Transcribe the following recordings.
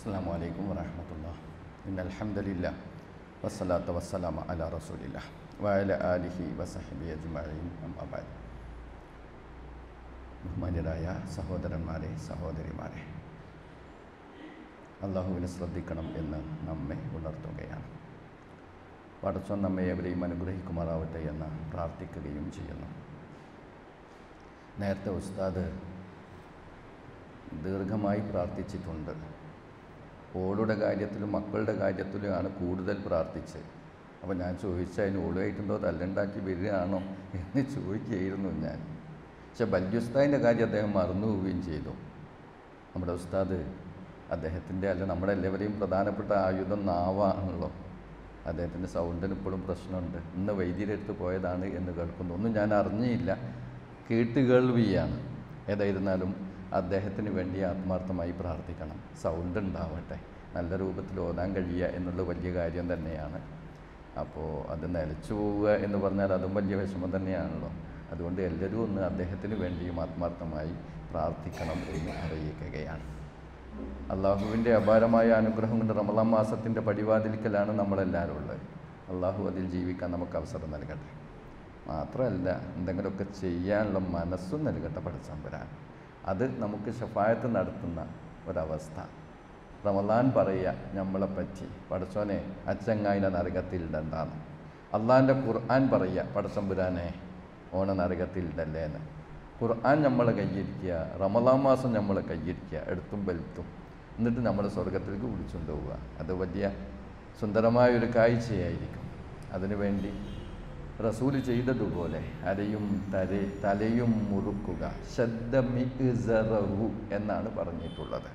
അസ്സാം വലൈക്കും വറഹമത്തുള്ള ഇന്ന അൽഹംദുലില്ലാ വസ്സലാത്തു വസ്സലാമ അല റസൂലില്ല വഅല ആലിഹി വസഹബി അജ്മഈൻ അമ്മാ ബഅദ് ബഹുമാന്യരായ സഹോദരന്മാരെ സഹോദരിമാരെ അള്ളാഹുവിനെ ശ്രദ്ധിക്കണം എന്ന് നമ്മെ ഉണർത്തുകയാണ് പടച്ചോൻ നമ്മെ എവരെയും അനുഗ്രഹിക്കുമാറാവട്ടെ എന്ന് പ്രാർത്ഥിക്കുകയും ചെയ്യുന്നു നേരത്തെ ഉസ്താദ് ദീർഘമായി പ്രാർത്ഥിച്ചിട്ടുണ്ട് ഓളുടെ കാര്യത്തിലും മക്കളുടെ കാര്യത്തിലുമാണ് കൂടുതൽ പ്രാർത്ഥിച്ച് അപ്പോൾ ഞാൻ ചോദിച്ചു അതിന് ഓളുമായിട്ടുണ്ടോ തല്ലുണ്ടാക്കി വരികയാണോ എന്ന് ചോദിക്കുകയായിരുന്നു ഞാൻ പക്ഷെ ബല്യുസ്താദിൻ്റെ കാര്യം അദ്ദേഹം മറന്നു പോവുകയും ചെയ്തു നമ്മുടെ ഉസ്താദ് അദ്ദേഹത്തിൻ്റെ അല്ല നമ്മുടെ എല്ലാവരെയും പ്രധാനപ്പെട്ട ആയുധം നാവാണല്ലോ അദ്ദേഹത്തിൻ്റെ സൗണ്ടിന് ഇപ്പോഴും പ്രശ്നമുണ്ട് ഇന്ന് വൈദ്യരെടുത്ത് പോയതാണ് എന്ന് കേൾക്കുന്നു ഒന്നും ഞാൻ അറിഞ്ഞില്ല കേട്ട് കേൾവിയാണ് ഏതായിരുന്നാലും അദ്ദേഹത്തിന് വേണ്ടി ആത്മാർത്ഥമായി പ്രാർത്ഥിക്കണം സൗണ്ട് ഉണ്ടാവട്ടെ നല്ല രൂപത്തിൽ ഓതാൻ കഴിയുക എന്നുള്ളത് വലിയ കാര്യം തന്നെയാണ് അപ്പോൾ അത് നിലച്ചു പോവുക എന്ന് പറഞ്ഞാൽ അതും വലിയ വിഷമം തന്നെയാണല്ലോ അതുകൊണ്ട് എല്ലാവരും ഒന്ന് അദ്ദേഹത്തിന് വേണ്ടിയും ആത്മാർത്ഥമായി പ്രാർത്ഥിക്കണം എന്ന് അറിയിക്കുകയാണ് അള്ളാഹുവിൻ്റെ അപാരമായ അനുഗ്രഹം കൊണ്ട് റമലാം മാസത്തിൻ്റെ പടിവാതിലിക്കലാണ് നമ്മളെല്ലാവരും ഉള്ളത് അള്ളാഹു അതിൽ ജീവിക്കാൻ നമുക്ക് അവസരം നൽകട്ടെ മാത്രമല്ല എന്തെങ്കിലുമൊക്കെ ചെയ്യാനുള്ള മനസ്സും നൽകട്ടെ പഠിച്ചമ്പരാൻ അത് നമുക്ക് ഷഫായത്ത് നടത്തുന്ന ഒരവസ്ഥ റമലാൻ പറയുക നമ്മളെപ്പറ്റി പടച്ചോനെ അച്ചങ്ങായിനെ നരകത്തിലിടണ്ടാന്ന് അള്ളാഹിൻ്റെ ഖുർആൻ പറയുക പടച്ചമ്പുരാനെ ഓണ നരകത്തിലിടല്ലേ എന്ന് ഖുർആൻ നമ്മളെ കയ്യിരിക്കുക റമലാൻ മാസം നമ്മളെ കയ്യിരിക്കുക എടുത്തും വലുത്തും എന്നിട്ട് നമ്മൾ സ്വർഗത്തിലേക്ക് വിളിച്ചുകൊണ്ട് പോവുക അത് വലിയ സുന്ദരമായൊരു കാഴ്ചയായിരിക്കും അതിനുവേണ്ടി റസൂല് ചെയ്തതുപോലെ അരയും തര തലയും മുറുക്കുക ശബ്ദമിറഹു എന്നാണ് പറഞ്ഞിട്ടുള്ളത്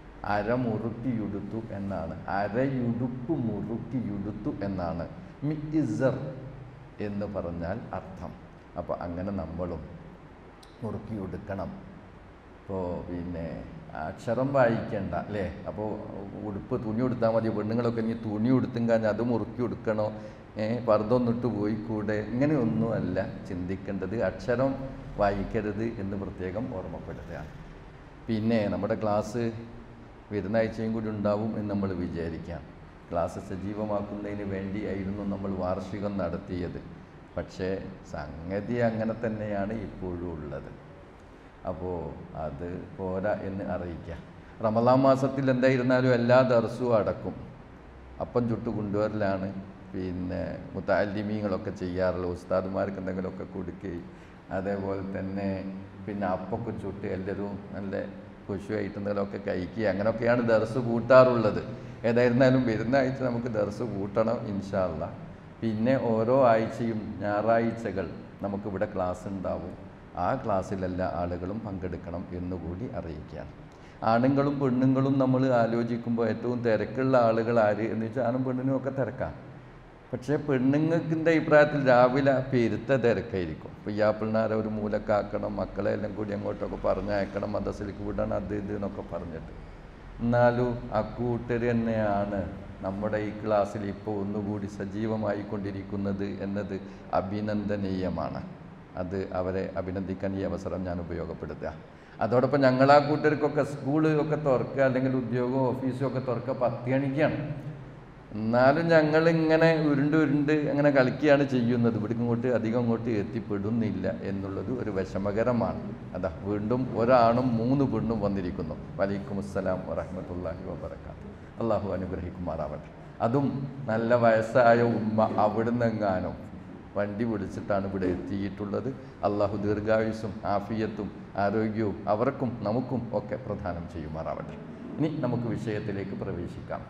അര മുറുക്കിയുടുത്തു എന്നാണ് അരയുടുപ്പ് മുറുക്കിയുടുത്തു എന്നാണ് മിഇസർ എന്ന് പറഞ്ഞാൽ അർത്ഥം അപ്പോൾ അങ്ങനെ നമ്മളും മുറുക്കിയുടുക്കണം ഇപ്പോൾ പിന്നെ അക്ഷരം വായിക്കണ്ട അല്ലേ അപ്പോൾ ഉടുപ്പ് തുണി ഉടുത്താൽ മതി പെണ്ണുങ്ങളൊക്കെ ഇനി തുണി ഉടുത്തും കഴിഞ്ഞാൽ അത് മുറുക്കി ഉടുക്കണോ പർദ്ദൊന്നിട്ട് പോയിക്കൂടെ ഇങ്ങനെയൊന്നുമല്ല ചിന്തിക്കേണ്ടത് അക്ഷരം വായിക്കരുത് എന്ന് പ്രത്യേകം ഓർമ്മപ്പെടുത്തുകയാണ് പിന്നെ നമ്മുടെ ക്ലാസ് വരുന്ന ആഴ്ചയും കൂടി ഉണ്ടാവും എന്ന് നമ്മൾ വിചാരിക്കാം ക്ലാസ് സജീവമാക്കുന്നതിന് വേണ്ടിയായിരുന്നു നമ്മൾ വാർഷികം നടത്തിയത് പക്ഷേ സംഗതി അങ്ങനെ തന്നെയാണ് ഇപ്പോഴും ഉള്ളത് അപ്പോൾ അത് പോരാ എന്ന് അറിയിക്കാം റമലാം മാസത്തിൽ എന്തായിരുന്നാലും എല്ലാ ദർസും അടക്കും അപ്പം ചുട്ട് കൊണ്ടുവരലാണ് പിന്നെ മുത്താലിമീങ്ങളൊക്കെ ചെയ്യാറുള്ളത് ഉസ്താദുമാർക്ക് എന്തെങ്കിലുമൊക്കെ കൊടുക്കുകയും അതേപോലെ തന്നെ പിന്നെ അപ്പൊക്കെ ചുട്ട് എല്ലാവരും നല്ല കുശുവായിട്ട് എന്തെങ്കിലുമൊക്കെ കഴിക്കുക അങ്ങനെയൊക്കെയാണ് ദർസ് കൂട്ടാറുള്ളത് ഏതായിരുന്നാലും വരുന്ന ആഴ്ച നമുക്ക് ദർസ് കൂട്ടണം ഇൻഷാല്ല പിന്നെ ഓരോ ആഴ്ചയും ഞായറാഴ്ചകൾ നമുക്കിവിടെ ക്ലാസ് ഉണ്ടാവും ആ ക്ലാസ്സിലെല്ലാ ആളുകളും പങ്കെടുക്കണം എന്നുകൂടി അറിയിക്കുകയാണ് ആണുങ്ങളും പെണ്ണുങ്ങളും നമ്മൾ ആലോചിക്കുമ്പോൾ ഏറ്റവും തിരക്കുള്ള ആളുകൾ ആര് എന്ന് വെച്ചാൽ ആണും പെണ്ണിനും ഒക്കെ തിരക്കാം പക്ഷേ പെണ്ണുങ്ങൾക്കിൻ്റെ അഭിപ്രായത്തിൽ രാവിലെ പെരുത്ത തിരക്കായിരിക്കും ഇപ്പോൾ ഈ ആപ്പിളിനാരെ ഒരു മൂലക്കാക്കണം മക്കളെ എല്ലാം കൂടി അങ്ങോട്ടൊക്കെ പറഞ്ഞയക്കണം മദ്രസിലേക്ക് വിടണം അത് ഇത് എന്നൊക്കെ പറഞ്ഞിട്ട് എന്നാലും അക്കൂട്ടർ തന്നെയാണ് നമ്മുടെ ഈ ക്ലാസ്സിൽ ഇപ്പോൾ ഒന്നുകൂടി സജീവമായി കൊണ്ടിരിക്കുന്നത് എന്നത് അഭിനന്ദനീയമാണ് അത് അവരെ അഭിനന്ദിക്കാൻ ഈ അവസരം ഞാൻ ഉപയോഗപ്പെടുത്തുക അതോടൊപ്പം ഞങ്ങൾ ആ കൂട്ടർക്കൊക്കെ സ്കൂള് ഒക്കെ തുറക്കുക അല്ലെങ്കിൽ ഉദ്യോഗവും ഓഫീസും ഒക്കെ തുറക്കുക പത്ത് മണിക്കാണ് എന്നാലും ഞങ്ങൾ ഇങ്ങനെ ഉരുണ്ട് ഉരുണ്ട് അങ്ങനെ കളിക്കുകയാണ് ചെയ്യുന്നത് ഇവിടേക്ക് ഇങ്ങോട്ട് അധികം ഇങ്ങോട്ട് എത്തിപ്പെടുന്നില്ല എന്നുള്ളത് ഒരു വിഷമകരമാണ് അതാ വീണ്ടും ഒരാണും മൂന്ന് പെണ്ണും വന്നിരിക്കുന്നു വലൈക്കും അസ്സലാം വറഹമത്തല്ലാഹി വബർക്കാത്തു അള്ളാഹു അനുഗ്രഹിക്കുമാറാവട്ടെ അതും നല്ല വയസ്സായ ഉമ്മ അവിടുന്നെങ്ങാനും വണ്ടി വിളിച്ചിട്ടാണ് ഇവിടെ എത്തിയിട്ടുള്ളത് അള്ളാഹു ദീർഘായുസും ആഫിയത്തും ആരോഗ്യവും അവർക്കും നമുക്കും ഒക്കെ പ്രദാനം ചെയ്യുമാറാവട്ടെ ഇനി നമുക്ക് വിഷയത്തിലേക്ക് പ്രവേശിക്കാം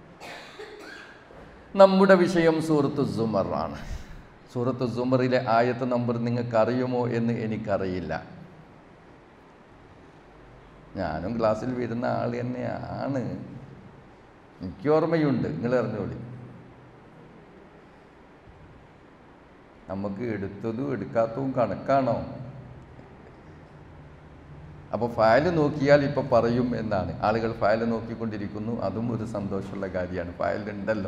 നമ്മുടെ വിഷയം സൂറത്ത് സുമർ ആണ് സൂറത്ത് സുമറിലെ ആയത്ത് നമ്പർ നിങ്ങൾക്ക് അറിയുമോ എന്ന് എനിക്കറിയില്ല ഞാനും ക്ലാസ്സിൽ വരുന്ന ആൾ തന്നെയാണ് എനിക്ക് ഓർമ്മയുണ്ട് നിങ്ങൾ അറിഞ്ഞോളി നമുക്ക് എടുത്തതും എടുക്കാത്തതും കണക്കാണോ അപ്പോൾ ഫയൽ നോക്കിയാൽ ഇപ്പോൾ പറയും എന്നാണ് ആളുകൾ ഫയൽ നോക്കിക്കൊണ്ടിരിക്കുന്നു അതും ഒരു സന്തോഷമുള്ള കാര്യമാണ് ഫയൽ ഉണ്ടല്ലോ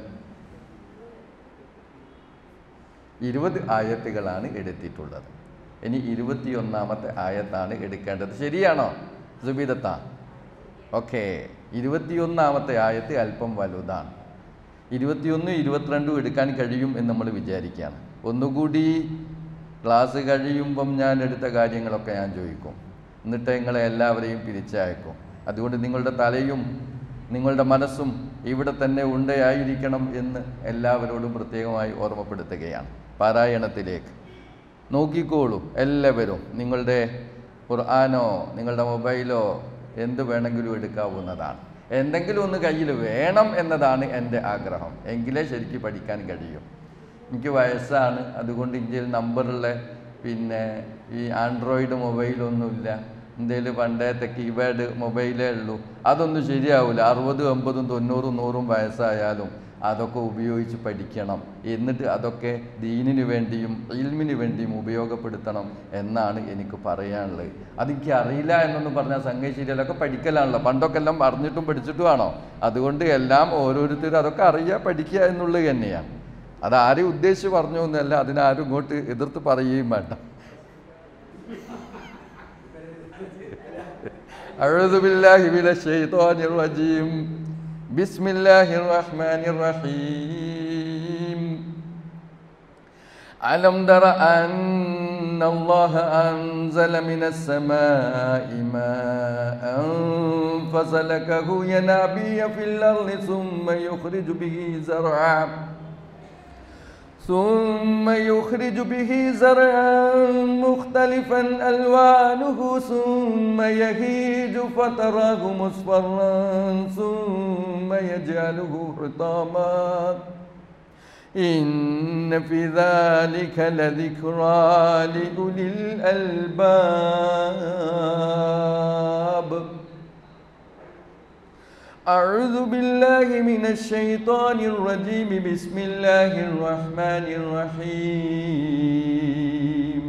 ഇരുപത് ആയത്തുകളാണ് എടുത്തിട്ടുള്ളത് ഇനി ഇരുപത്തിയൊന്നാമത്തെ ആയത്താണ് എടുക്കേണ്ടത് ശരിയാണോ സുബീദത്ത ഓക്കേ ഇരുപത്തിയൊന്നാമത്തെ ആയത്ത് അല്പം വലുതാണ് ഇരുപത്തിയൊന്നും ഇരുപത്തിരണ്ടും എടുക്കാൻ കഴിയും എന്ന് നമ്മൾ വിചാരിക്കുകയാണ് ഒന്നുകൂടി ക്ലാസ് കഴിയുമ്പം ഞാൻ എടുത്ത കാര്യങ്ങളൊക്കെ ഞാൻ ചോദിക്കും എന്നിട്ട് നിങ്ങളെ എല്ലാവരെയും പിരിച്ചയക്കും അതുകൊണ്ട് നിങ്ങളുടെ തലയും നിങ്ങളുടെ മനസ്സും ഇവിടെ തന്നെ ഉണ്ടയായിരിക്കണം എന്ന് എല്ലാവരോടും പ്രത്യേകമായി ഓർമ്മപ്പെടുത്തുകയാണ് പാരായണത്തിലേക്ക് നോക്കിക്കോളൂ എല്ലാവരും നിങ്ങളുടെ ഖുർആാനോ നിങ്ങളുടെ മൊബൈലോ എന്ത് വേണമെങ്കിലും എടുക്കാവുന്നതാണ് എന്തെങ്കിലും ഒന്ന് കയ്യിൽ വേണം എന്നതാണ് എൻ്റെ ആഗ്രഹം എങ്കിലേ ശരിക്ക് പഠിക്കാൻ കഴിയും എനിക്ക് വയസ്സാണ് അതുകൊണ്ട് ഇന്ത്യയിൽ നമ്പറുള്ള പിന്നെ ഈ ആൻഡ്രോയിഡ് മൊബൈലൊന്നുമില്ല ഇന്ത്യയിൽ പണ്ടത്തെ കീപാഡ് മൊബൈലേ ഉള്ളൂ അതൊന്നും ശരിയാവില്ല അറുപതും എൺപതും തൊണ്ണൂറും നൂറും വയസ്സായാലും അതൊക്കെ ഉപയോഗിച്ച് പഠിക്കണം എന്നിട്ട് അതൊക്കെ ദീനിന് വേണ്ടിയും ഇൽമിന് വേണ്ടിയും ഉപയോഗപ്പെടുത്തണം എന്നാണ് എനിക്ക് പറയാനുള്ളത് അതെനിക്ക് അറിയില്ല എന്നൊന്നും പറഞ്ഞാൽ സംഗതി ശരിയല്ലൊക്കെ പഠിക്കലാണല്ലോ പണ്ടൊക്കെ എല്ലാം അറിഞ്ഞിട്ടും പഠിച്ചിട്ടുമാണോ അതുകൊണ്ട് എല്ലാം ഓരോരുത്തരും അതൊക്കെ അറിയുക പഠിക്കുക എന്നുള്ളത് തന്നെയാണ് അത് ആരെയും ഉദ്ദേശിച്ച് പറഞ്ഞു എന്നല്ല അതിനാരും ഇങ്ങോട്ട് എതിർത്ത് പറയുകയും വേണ്ട أعوذ بالله من الشيطان الرجيم بسم الله الرحمن الرحيم ألم تر أن الله أنزل من السماء ماء فسلكه ينابيع في الأرض ثم يخرج به زرعا ثم يخرج به زرعا مختلفا ألوانه ثم يهيج فتراه مصفرا ثم يجعله حطاما إن في ذلك لذكرى لأولي الألباب أعوذ بالله من الشيطان الرجيم بسم الله الرحمن الرحيم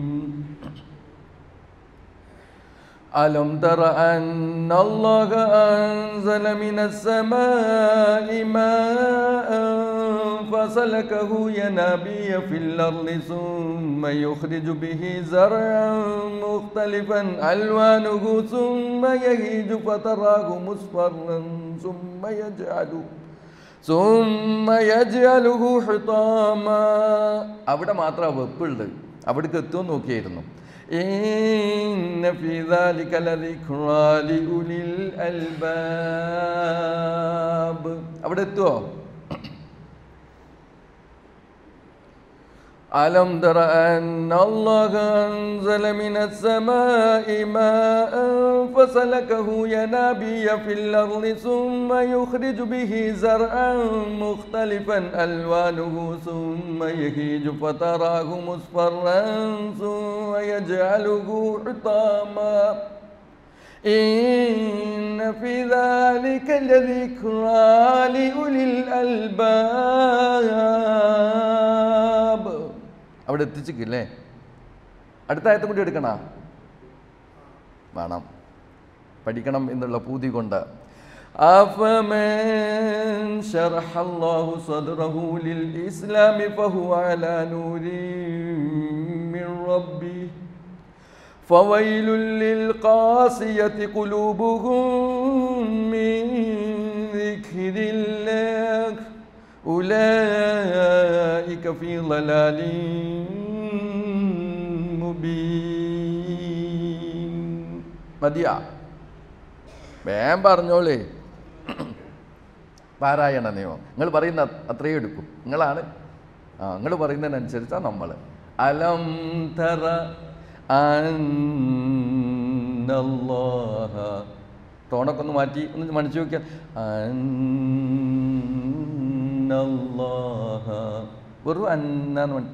ألم تر أن الله أنزل من السماء ماء فسلكه ينابيع في الأرض ثم يخرج به زرعا مختلفا ألوانه ثم يهيج فتراه مصفرا ثم يجعله ثم يجعله حطاما അവിടെ മാത്രമാണ് വെപ്പുള്ളത് അവിടേക്ക് എത്തുമെന്ന് നോക്കിയായിരുന്നു إن في ذلك لذكرى لأولي الألباب അവിടെ എത്തുമോ ألم تر أن الله أنزل من السماء ماء فسلكه ينابيع في الأرض ثم يخرج به زرعا مختلفا ألوانه ثم يهيج فتراه مصفرا ثم يجعله حطاما إن في ذلك لذكرى لأولي الألباب അവിടെ എത്തിച്ചിട്ടില്ലേ അടുത്ത ആയത്തും കൂടി എടുക്കണ വേണം പഠിക്കണം എന്നുള്ള പൂതി കൊണ്ട് أفمن شرح الله صدره للإسلام فهو على نور من ربه فويل للقاسية قلوبهم من ذكر الله أولئك في ضلال مبين മതിയാ വേം പറഞ്ഞോളേ പാരായണ നിയമം നിങ്ങൾ പറയുന്ന അത്രയും എടുക്കും നിങ്ങളാണ് ആ നിങ്ങൾ പറയുന്നതിനനുസരിച്ചാണ് നമ്മൾ അലം തറ അന്നല്ലാഹ ടോണൊക്കെ ഒന്ന് മാറ്റി ഒന്ന് മണിച്ചു നോക്കിയാൽ അന്നല്ലാഹ വെറും അന്നാന്ന് മണി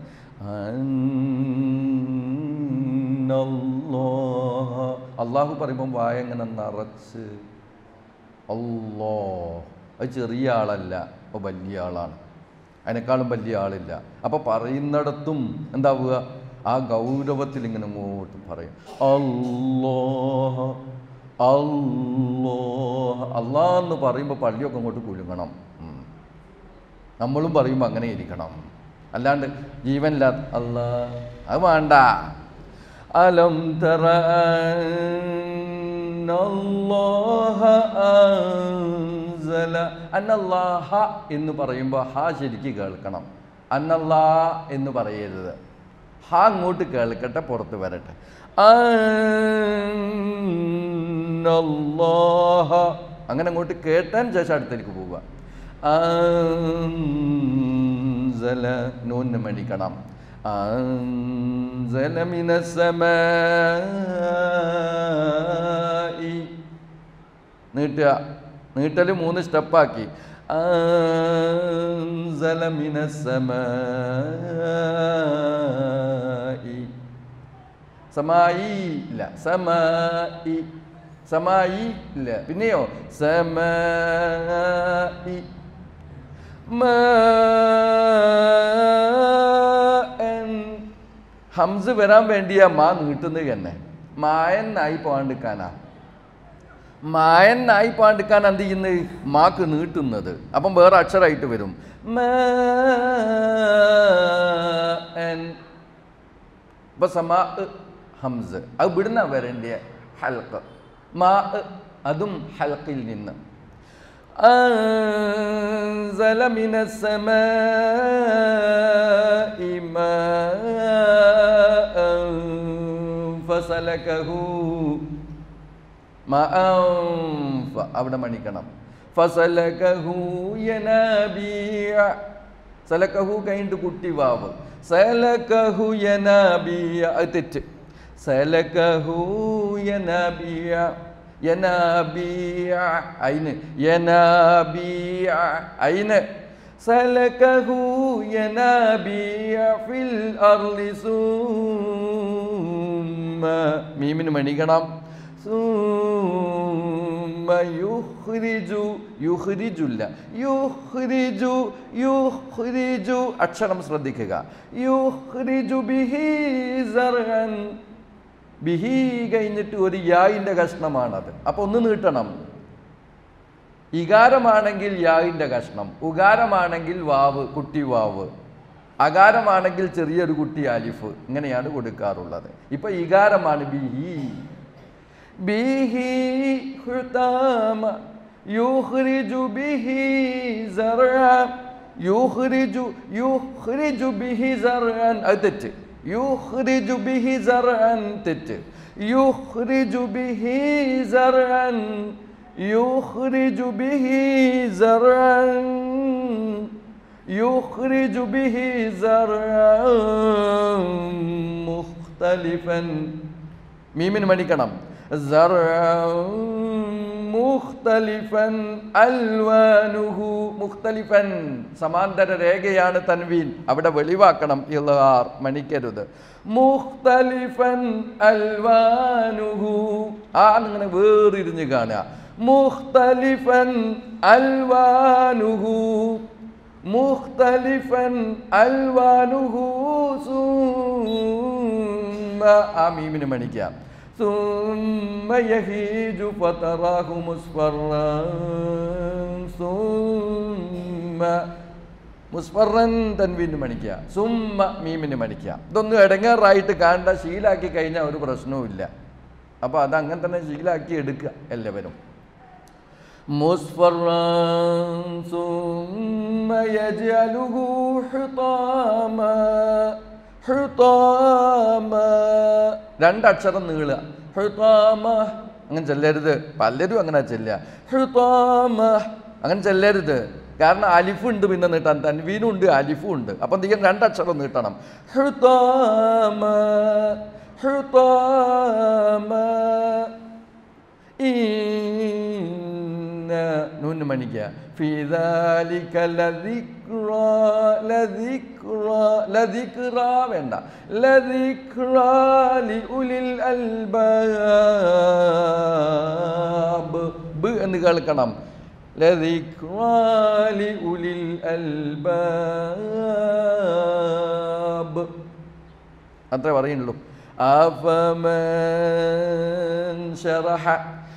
അന്നല്ലാഹ അള്ളാഹു പറയുമ്പം വായ ഇങ്ങനെ നിറച്ച് അല്ലോ അത് ചെറിയ ആളല്ല അപ്പോൾ വലിയ ആളാണ് അതിനേക്കാളും വലിയ ആളില്ല അപ്പോൾ പറയുന്നിടത്തും എന്താവുക ആ ഗൗരവത്തിൽ ഇങ്ങനെ അങ്ങോട്ട് പറയും അല്ലോഹ അല്ലോഹ അള്ളാ എന്ന് പറയുമ്പോൾ പള്ളിയൊക്കെ അങ്ങോട്ട് കുലുങ്ങണം ഉം. നമ്മളും പറയുമ്പോൾ അങ്ങനെ ഇരിക്കണം അല്ലാണ്ട് ജീവനില്ലാത്ത അല്ലാ അത് വേണ്ട അലം തറ അന്നല്ലാഹ അൻസല അന്നല്ലാഹ എന്ന് പറയുമ്പോൾ ഹ ശരിക്ക് കേൾക്കണം അന്നല്ലാ എന്ന് പറയരുത് ഹ അങ്ങോട്ട് കേൾക്കട്ടെ പുറത്ത് വരട്ടെ അന്നല്ലാഹ അങ്ങനെ അങ്ങോട്ട് കേട്ടാൻ ശേഷം അടുത്തേക്ക് പോവുക അൻസല നൂന്ന് മണിക്കണം أنزل من السماء നീട്ടുക നീട്ടൽ മൂന്ന് സ്റ്റെപ്പാക്കി أنزل من السماء സമായി ഇല്ല സമായി സമായി ഇല്ല പിന്നെയോ സമായി മാൻ. ഹംസ് വരാൻ വേണ്ടിയാ മാ നീട്ടുന്നത് തന്നെ മായനായി പോകാണ്ടിരിക്കാനാ മായനായി പാണ്ടിക്കാൻ എന്ത് ചെയ്യുന്നത് മാക്ക് നീട്ടുന്നത് അപ്പം വേറെ അക്ഷരമായിട്ട് വരും മാൻ. ഇപ്പൊ സമാ ഹംസ് അത് വിടുന്ന വരേണ്ടിയ ഹൽക്ക് മാ അതും ഹൽക്കിൽ നിന്ന് أنزل من السماء ماء فسلكه ماء ف- അവിടെ മണിക്കണം ഫസലകഹു യനാബിയ സലക്കഹു കഴിഞ്ഞിട്ട് കുട്ടി വാവ് സലക്കഹു യനാബിയ അത് തെറ്റ് സലക്കഹു യനാബിയ യനാബിയ അയിന് യനാബിയ അയിന് സലക്കഹു യനാബിയ ഫിൽ അർളി സുമ്മ മീമിന് മണിക്കണം സുമ്മ യുഹ്രിജു യുഹ്രിജുല്ല യുഹ്രിജു യുഹ്രിജു അക്ഷരം ശ്രദ്ധിക്കുക യുഹ്രിജു ബിഹി സർഅൻ ബിഹി കഴിഞ്ഞിട്ട് ഒരു യായിൻ്റെ കഷ്ണമാണത് അപ്പോൾ ഒന്ന് നീട്ടണം ഇകാരമാണെങ്കിൽ യായിൻ്റെ കഷ്ണം ഉകാരമാണെങ്കിൽ വാവ് കുട്ടി വാവ് അകാരമാണെങ്കിൽ ചെറിയൊരു കുട്ടി അലിഫ് ഇങ്ങനെയാണ് കൊടുക്കാറുള്ളത് ഇപ്പൊ ഇകാരമാണ് ബിഹി ബിഹി ഹുതാമ യുഹ്രിജു ബിഹി സർഅ യുഹ്രിജു യുഹ്രിജു ബിഹി സർഅൻ അത് തെറ്റ് യുഹ്രിജു ബിഹി സർഅൻ തെറ്റ് യുഹ്രിജു ബിഹി സർഅൻ യുഹ്രിജു ബിഹി സർഅൻ يخرج به زرعا مختلفا മീമിന് മണിക്കണം زرعا مختلفا ألوانه مختلفا സമാന്തര രേഖയാണ് തൻവീൻ അവിടെ വെളിവാക്കണം ഇളാർ മണിക്കരുത് മുഖ്തലിഫൻ അൽവാനുഹു ആ അങ്ങനെ വേറിരിഞ്ഞ് കാണുക മുഖ്തലിഫൻ അൽവാനുഹു مختلفا ألوانه ثم آمين مണിക്കാം ثم يهيج فتراه مصفرا ثم മുസ്ഫറൻ തൻവീന് മണിക്കുക സുമ്മ മീമിന് മണിക്കുക ഇതൊന്നും ഇടങ്ങേറായിട്ട് കാണേണ്ട ശീലാക്കി കഴിഞ്ഞാൽ ഒരു പ്രശ്നവും ഇല്ല അപ്പോൾ അത് അങ്ങനെ തന്നെ ശീലാക്കി എടുക്കുക എല്ലാവരും مصفرا ثم يجعله حطاما حطاما രണ്ടക്ഷരം നീളുക ഹുതാമ അങ്ങനെ ചെല്ലരുത് പലരും അങ്ങനെ ചെല്ലുക ഹുതാമ അങ്ങനെ ചെല്ലരുത് കാരണം അലിഫ് ഉണ്ട് പിന്നെ നീട്ടാൻ തൻവീനും ഉണ്ട് അലിഫും ഉണ്ട് അപ്പം എന്ത് ചെയ്യണം രണ്ടക്ഷരം നീട്ടണം ഹുതാമ ഹുതാമ ഇന്ന നൂന് മണിക്കുക ഫിദാലിക ലദിക്റ ലദിക്റ ലദിക്റ വേണ്ട ലദിക്റ ലിഉലിൽ അൽബാബ് ബ് എന്ന് കേൾക്കണം ലദിക്റ ലിഉലിൽ അൽബാബ് അത്രേ പറയുന്നുള്ളൂ അഫമൻ ശറഹ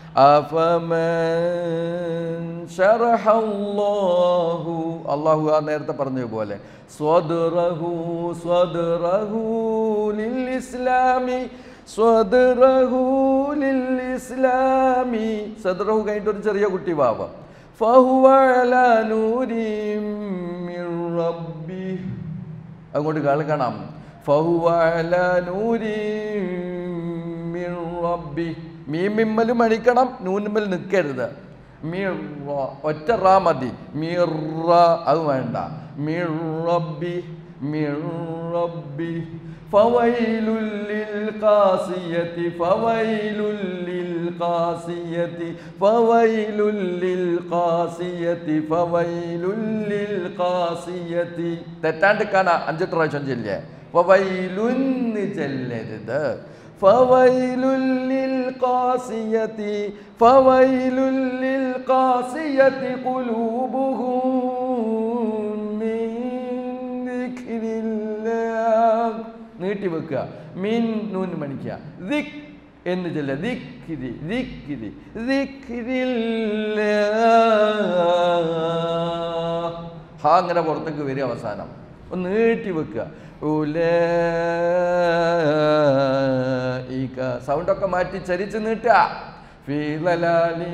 അഫമൻ ശറഹ അല്ലാഹു അല്ലാഹു ആ നേരത്തെ പറഞ്ഞതുപോലെ സ്വദ്റഹു സ്വദ്റഹു ലിൽ ഇസ്ലാമി സ്വദ്റഹു ലിൽ ഇസ്ലാമി സദ്റഹു കഴിഞ്ഞിട്ട് ഒരു ചെറിയ കുട്ടി വാവ ഫഹുവ അലാ നൂരിം മിർ റബ്ബി അങ്ങോട്ട് കാള് കാണാം ഫഹുവ അലാ നൂരിം മിർ റബ്ബി മീമിമ്മൽ മണിക്കണം നൂനുമ്മൽ നിൽക്കരുത് മിർ ഒറ്റ റാ മതി മിർ അത് വേണ്ട മിർ റബ്ബി മിർ റബ്ബി فويل للقاسية فويل للقاسية فويل للقاسية فويل للقاسية തെറ്റാണ്ട് കാണാ അഞ്ചെട്ട് പ്രാവശ്യം ചെല്ലേ ഫവൈലുന്ന് ചെല്ലരുത് فويل للقاسية فويل للقاسية قلوبهم من ذكر الله നീട്ടി വെക്കുക മീൻ നൂന് മണിക്കുക ദിക് എന്ന് ചെല്ല ദിക്കിരി ദിക്കിരി ഹാ അങ്ങനെ പുറത്തേക്ക് വരിക അവസാനം ഒന്ന് നീട്ടി വെക്കുക ഉലീക സൗണ്ടൊക്കെ മാറ്റി ചരിച്ച് നീട്ടുക ഫീലലാലി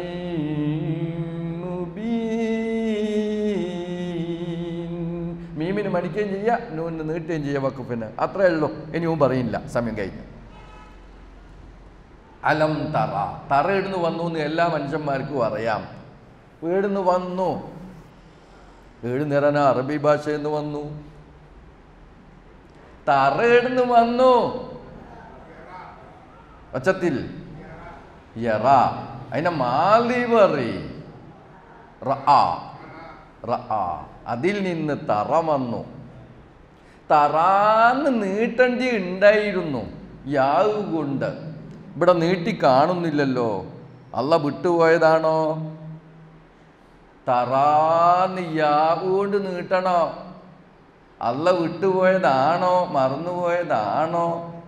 മീമിന് മണിക്കുകയും ചെയ്യുക നൂന് നീട്ടുകയും ചെയ്യുക വക്കുഫിന് അത്രേ ഉള്ളൂ ഇനിയും പറയില്ല സമയം കഴിഞ്ഞു അലം തറ തറ ഇടുന്ന് വന്നു എന്ന് എല്ലാ മനുഷ്യന്മാർക്കും അറിയാം വീടുന്ന് വന്നു വീട് നിറന അറബി ഭാഷയെന്ന് വന്നു തറ ഇടുന്ന് വന്നു ഒച്ചത്തിൽ യറ അതിനെ മാലി പറ അതിൽ നിന്ന് തറ വന്നു തറാന്ന് നീട്ടണ്ടി ഉണ്ടായിരുന്നു യാവ് കൊണ്ട് ഇവിടെ നീട്ടി കാണുന്നില്ലല്ലോ അല്ല വിട്ടുപോയതാണോ തറാന്ന് യാവ് കൊണ്ട് നീട്ടണോ അല്ല വിട്ടുപോയതാണോ മറന്നുപോയതാണോ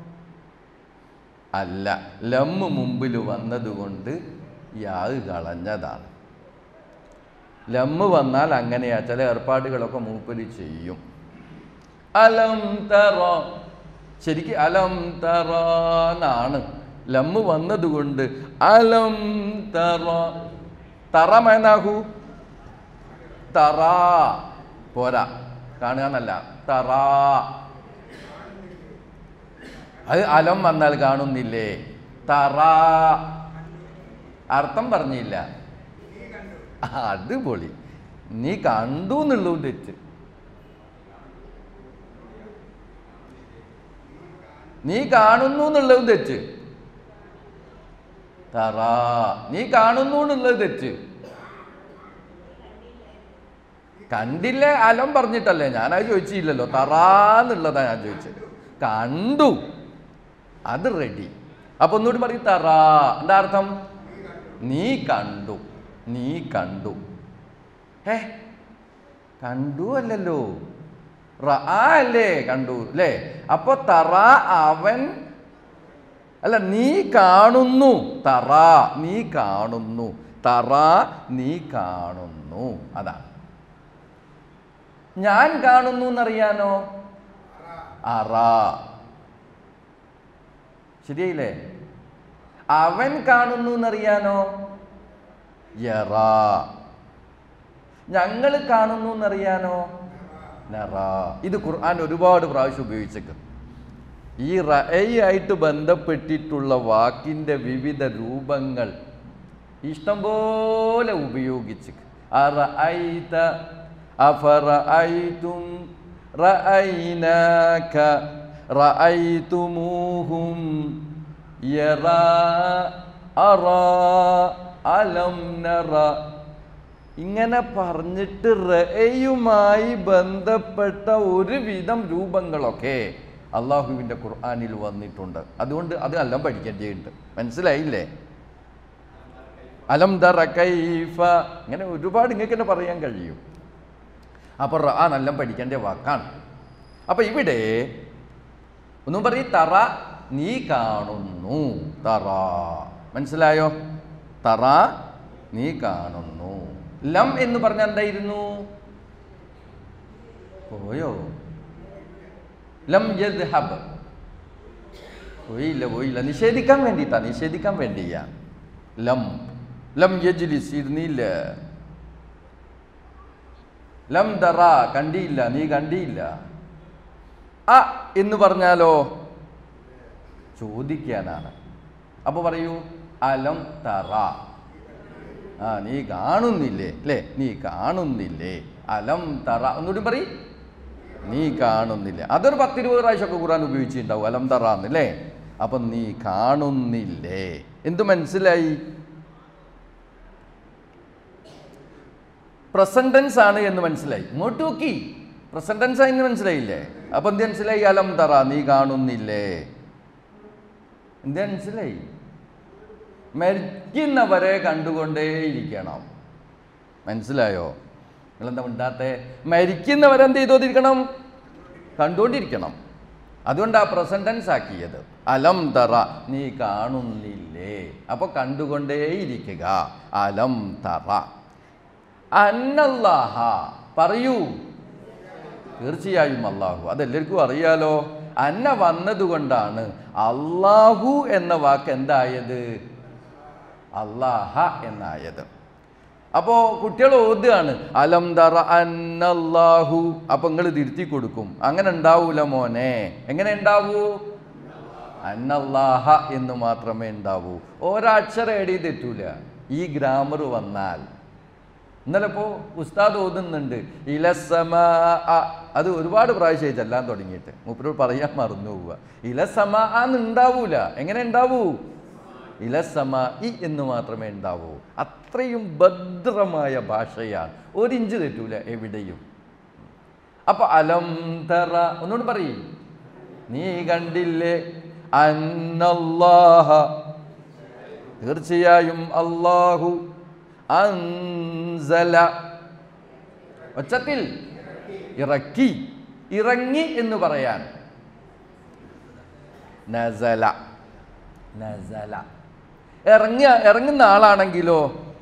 അല്ല ലമ്മ് മുമ്പിൽ വന്നതുകൊണ്ട് യാവ് കളഞ്ഞതാണ് ലമ്മ് വന്നാൽ അങ്ങനെയാ ചില ഏർപ്പാടുകളൊക്കെ മൂപ്പര് ചെയ്യും അലം തറ ശരിക്കും അലം തറ എന്നാണ് ലമ്മ് വന്നതുകൊണ്ട് അലം തറ തറ മേനാഹു തറ പോരാ കാണുക എന്നല്ല തറ അത് അലം വന്നാൽ കാണുന്നില്ലേ തറ അർത്ഥം പറഞ്ഞില്ല അത് പൊളി നീ കണ്ടു എന്നുള്ളതും തെറ്റ് നീ കാണുന്നു എന്നുള്ളതും തെറ്റ് തറ നീ കാണുന്നു എന്നുള്ളത് തെറ്റ് കണ്ടില്ലേ അലം പറഞ്ഞിട്ടല്ലേ ഞാനത് ചോദിച്ചില്ലല്ലോ തറാന്നുള്ളതാ ഞാൻ ചോദിച്ചത് കണ്ടു അത് റെഡി അപ്പൊ ഒന്നുകൂടി പറയും തറ എന്താ അർത്ഥം നീ കണ്ടു നീ കണ്ടു ഏ കണ്ടു അല്ലല്ലോ റ അല്ലേ കണ്ടു അല്ലേ അപ്പൊ തറ അവൻ അല്ല നീ കാണുന്നു തറ നീ കാണുന്നു തറ നീ കാണുന്നു അതാണ് ഞാൻ കാണുന്നു എന്നറിയാനോ അറ ശരിയായില്ലേ അവൻ കാണുന്നു എന്നറിയാനോ യറ ഞങ്ങൾ കാണുന്നു എന്നറിയാനോ നറ ഇത് ഖുർആൻ ഒരുപാട് പ്രാവശ്യം ഉപയോഗിച്ചേക്കും ഈ റയായിട്ട് ബന്ധപ്പെട്ടിട്ടുള്ള വാക്കിൻ്റെ വിവിധ രൂപങ്ങൾ ഇഷ്ടംപോലെ ഉപയോഗിച്ച് അറഅയ്ത അഫറഅയ്തും റഅയ്നാക റഅയ്തുമൂഹും യറ അറ അലം നറ ഇങ്ങനെ പറഞ്ഞിട്ട് റയുമായി ബന്ധപ്പെട്ട ഒരുവിധം രൂപങ്ങളൊക്കെ അള്ളാഹുവിൻ്റെ ഖുർആാനിൽ വന്നിട്ടുണ്ട് അതുകൊണ്ട് അത് എല്ലാം പഠിക്കേണ്ടതുണ്ട് മനസ്സിലായില്ലേ അലം ദറ കൈഫ ഇങ്ങനെ ഒരുപാട് ഇങ്ങനെ തന്നെ പറയാൻ കഴിയും അപ്പോൾ റ നല്ല പഠിക്കേണ്ട വാക്കാണ് അപ്പോൾ ഇവിടെ ഒന്നും പറയും തറ നീ കാണുന്നു തറ മനസ്സിലായോ തറ നീ കാണുന്നു ലം എന്ന് പറഞ്ഞാൽ എന്തായിരുന്നു പോയോ ലം യദ്ഹബ് പോയില്ല പോയില്ല നിഷേധിക്കാൻ വേണ്ടിയിട്ടാ നിഷേധിക്കാൻ വേണ്ടിയാ ലം ലം യജ്ലിസ് ഇരുന്നില്ല ലം ദറ കണ്ടിയില്ല നീ കണ്ടിയില്ല അ എന്ന് പറഞ്ഞാലോ ചോദിക്കാനാണ് അപ്പൊ പറയൂ അലം തറ ആ നീ കാണുന്നില്ലേ അല്ലേ നീ കാണുന്നില്ലേ അലം തറ ഒന്നുകൂടി പറയും നീ കാണുന്നില്ല അതൊരു പത്തിരുപത് പ്രാവശ്യമൊക്കെ ഖുറാൻ ഉപയോഗിച്ചിട്ടുണ്ടാവും അലം തറ എന്നല്ലേ അപ്പം നീ കാണുന്നില്ലേ എന്ത് മനസ്സിലായി പ്രസൻറ്റൻസ് ആണ് എന്ന് മനസ്സിലായി ഇങ്ങോട്ട് നോക്കി പ്രസൻറ്റൻസ് ആയി എന്ന് മനസ്സിലായില്ലേ അപ്പം എന്ത് മനസ്സിലായി അലം തറ നീ കാണുന്നില്ലേ എന്ത് മനസ്സിലായി മരിക്കുന്നവരെ കണ്ടുകൊണ്ടേയിരിക്കണം മനസ്സിലായോ നിങ്ങളെന്താ ഉണ്ടാത്തെ മരിക്കുന്നവരെ എന്ത് ചെയ്തോണ്ടിരിക്കണം കണ്ടുകൊണ്ടിരിക്കണം അതുകൊണ്ട് ആ പ്രസൻറ്റൻസ് ആക്കിയത് അലം തറ നീ കാണുന്നില്ലേ അപ്പോൾ കണ്ടുകൊണ്ടേയിരിക്കുക അലം തറ അന്നല്ലാഹ പറയൂ തീർച്ചയായും അള്ളാഹു അതെല്ലാവർക്കും അറിയാലോ അന്ന വന്നതുകൊണ്ടാണ് അള്ളാഹു എന്ന വാക്ക് എന്തായത് അള്ളാഹ എന്നായത് അപ്പോൾ കുട്ടികൾ ഓതുകയാണ് അലം ദറ അന്നല്ലാഹു അപ്പം നിങ്ങൾ തിരുത്തി കൊടുക്കും അങ്ങനെ ഉണ്ടാവൂല മോനെ എങ്ങനെ ഉണ്ടാവൂ അന്നല്ലാഹ എന്ന് മാത്രമേ ഉണ്ടാവൂ ഒരക്ഷരം എടി തെറ്റൂല ഈ ഗ്രാമർ വന്നാൽ ഇന്നലെ ഇപ്പോൾ ഉസ്താദ് ഓതുന്നുണ്ട് ഇലസമ അത് ഒരുപാട് പ്രാവശ്യമായി ചെല്ലാൻ തുടങ്ങിയിട്ട് മൂപ്പരോട് പറയാൻ മറന്നു പോവുക ഇലസമ ഉണ്ടാവൂല എങ്ങനെ ഉണ്ടാവൂ ഇലസമ ഇ എന്ന് മാത്രമേ ഉണ്ടാവൂ അത്രയും ഭദ്രമായ ഭാഷയാണ് ഒരിഞ്ച് തെറ്റൂല എവിടെയും അപ്പൊ അലം തറ ഒന്നുകൂടി പറയും നീ കണ്ടില്ലേ അന്നല്ലാഹ തീർച്ചയായും അള്ളാഹു അൻസല ഒച്ചത്തിൽ ഇറക്കി ഇറങ്ങി എന്ന് പറയാൻ നസല നസല ഇറങ്ങിയ ഇറങ്ങുന്ന ആളാണെങ്കിലോ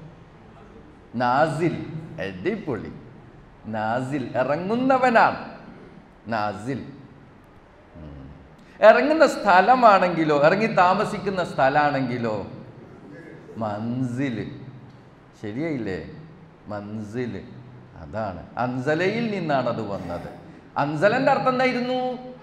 നാസിൽ അടിപൊളി നാസിൽ ഇറങ്ങുന്നവനാണ് നാസിൽ ഉം. ഇറങ്ങുന്ന സ്ഥലമാണെങ്കിലോ ഇറങ്ങി താമസിക്കുന്ന സ്ഥലമാണെങ്കിലോ മൻസില് ശരിയായില്ലേ മൻസിൽ അതാണ് അൻസലയിൽ നിന്നാണ് അത് വന്നത് അൻസലന്റെ അർത്ഥം എന്തായിരുന്നു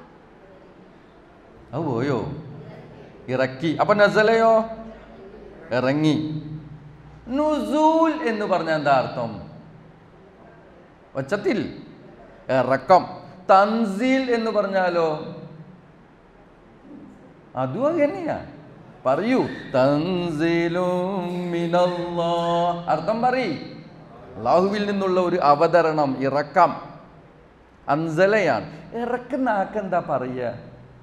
അത് പോയോ ഇറക്കി അപ്പൊ നസലയോ ഇറങ്ങി നുസൂൽ എന്ന് പറഞ്ഞ എന്താ അർത്ഥം ഒച്ചത്തിൽ ഇറക്കം തൻസീൽ എന്ന് പറഞ്ഞാലോ അതും അങ്ങനെയാ പറയൂ തൻസീലും മിനല്ലാ അർത്ഥം പറയ് അള്ളാഹുവിൽ നിന്നുള്ള ഒരു അവതരണം ഇറക്കം അൻസലയാണ് ഇറക്കുന്ന ആക്കെന്താ പറയുക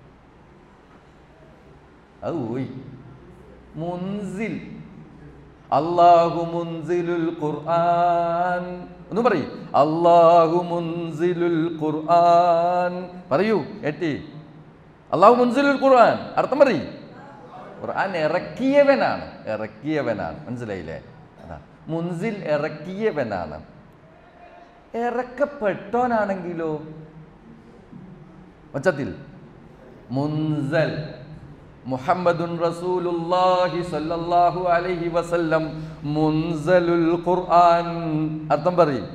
അത് പോയി മുൻസിൽ അള്ളാഹു മുൻസിലുൽ ഖുർആൻ ഒന്ന് പറയൂ അള്ളാഹു മുൻസിലുൽ ഖുർആൻ പറയൂ എട്ടി അള്ളാഹു മുൻസിലുൽ ഖുർആൻ അർത്ഥം പറയൂ ഖുർആൻ ഇറക്കിയവനാണ് ഇറക്കിയവനാണ് മനസ്സിലായില്ലേ അതാ മുൻസിൽ ഇറക്കിയവനാണ് ഇറക്കപ്പെട്ടോനാണെങ്കിലോ ഒച്ചത്തിൽ മുൻസൽ മുഹമ്മദുൻ റസൂലുള്ളാഹി സ്വല്ലല്ലാഹു അലൈഹി വസല്ലം മുൻസലുൽ ഖുർആൻ അർത്ഥം പറയും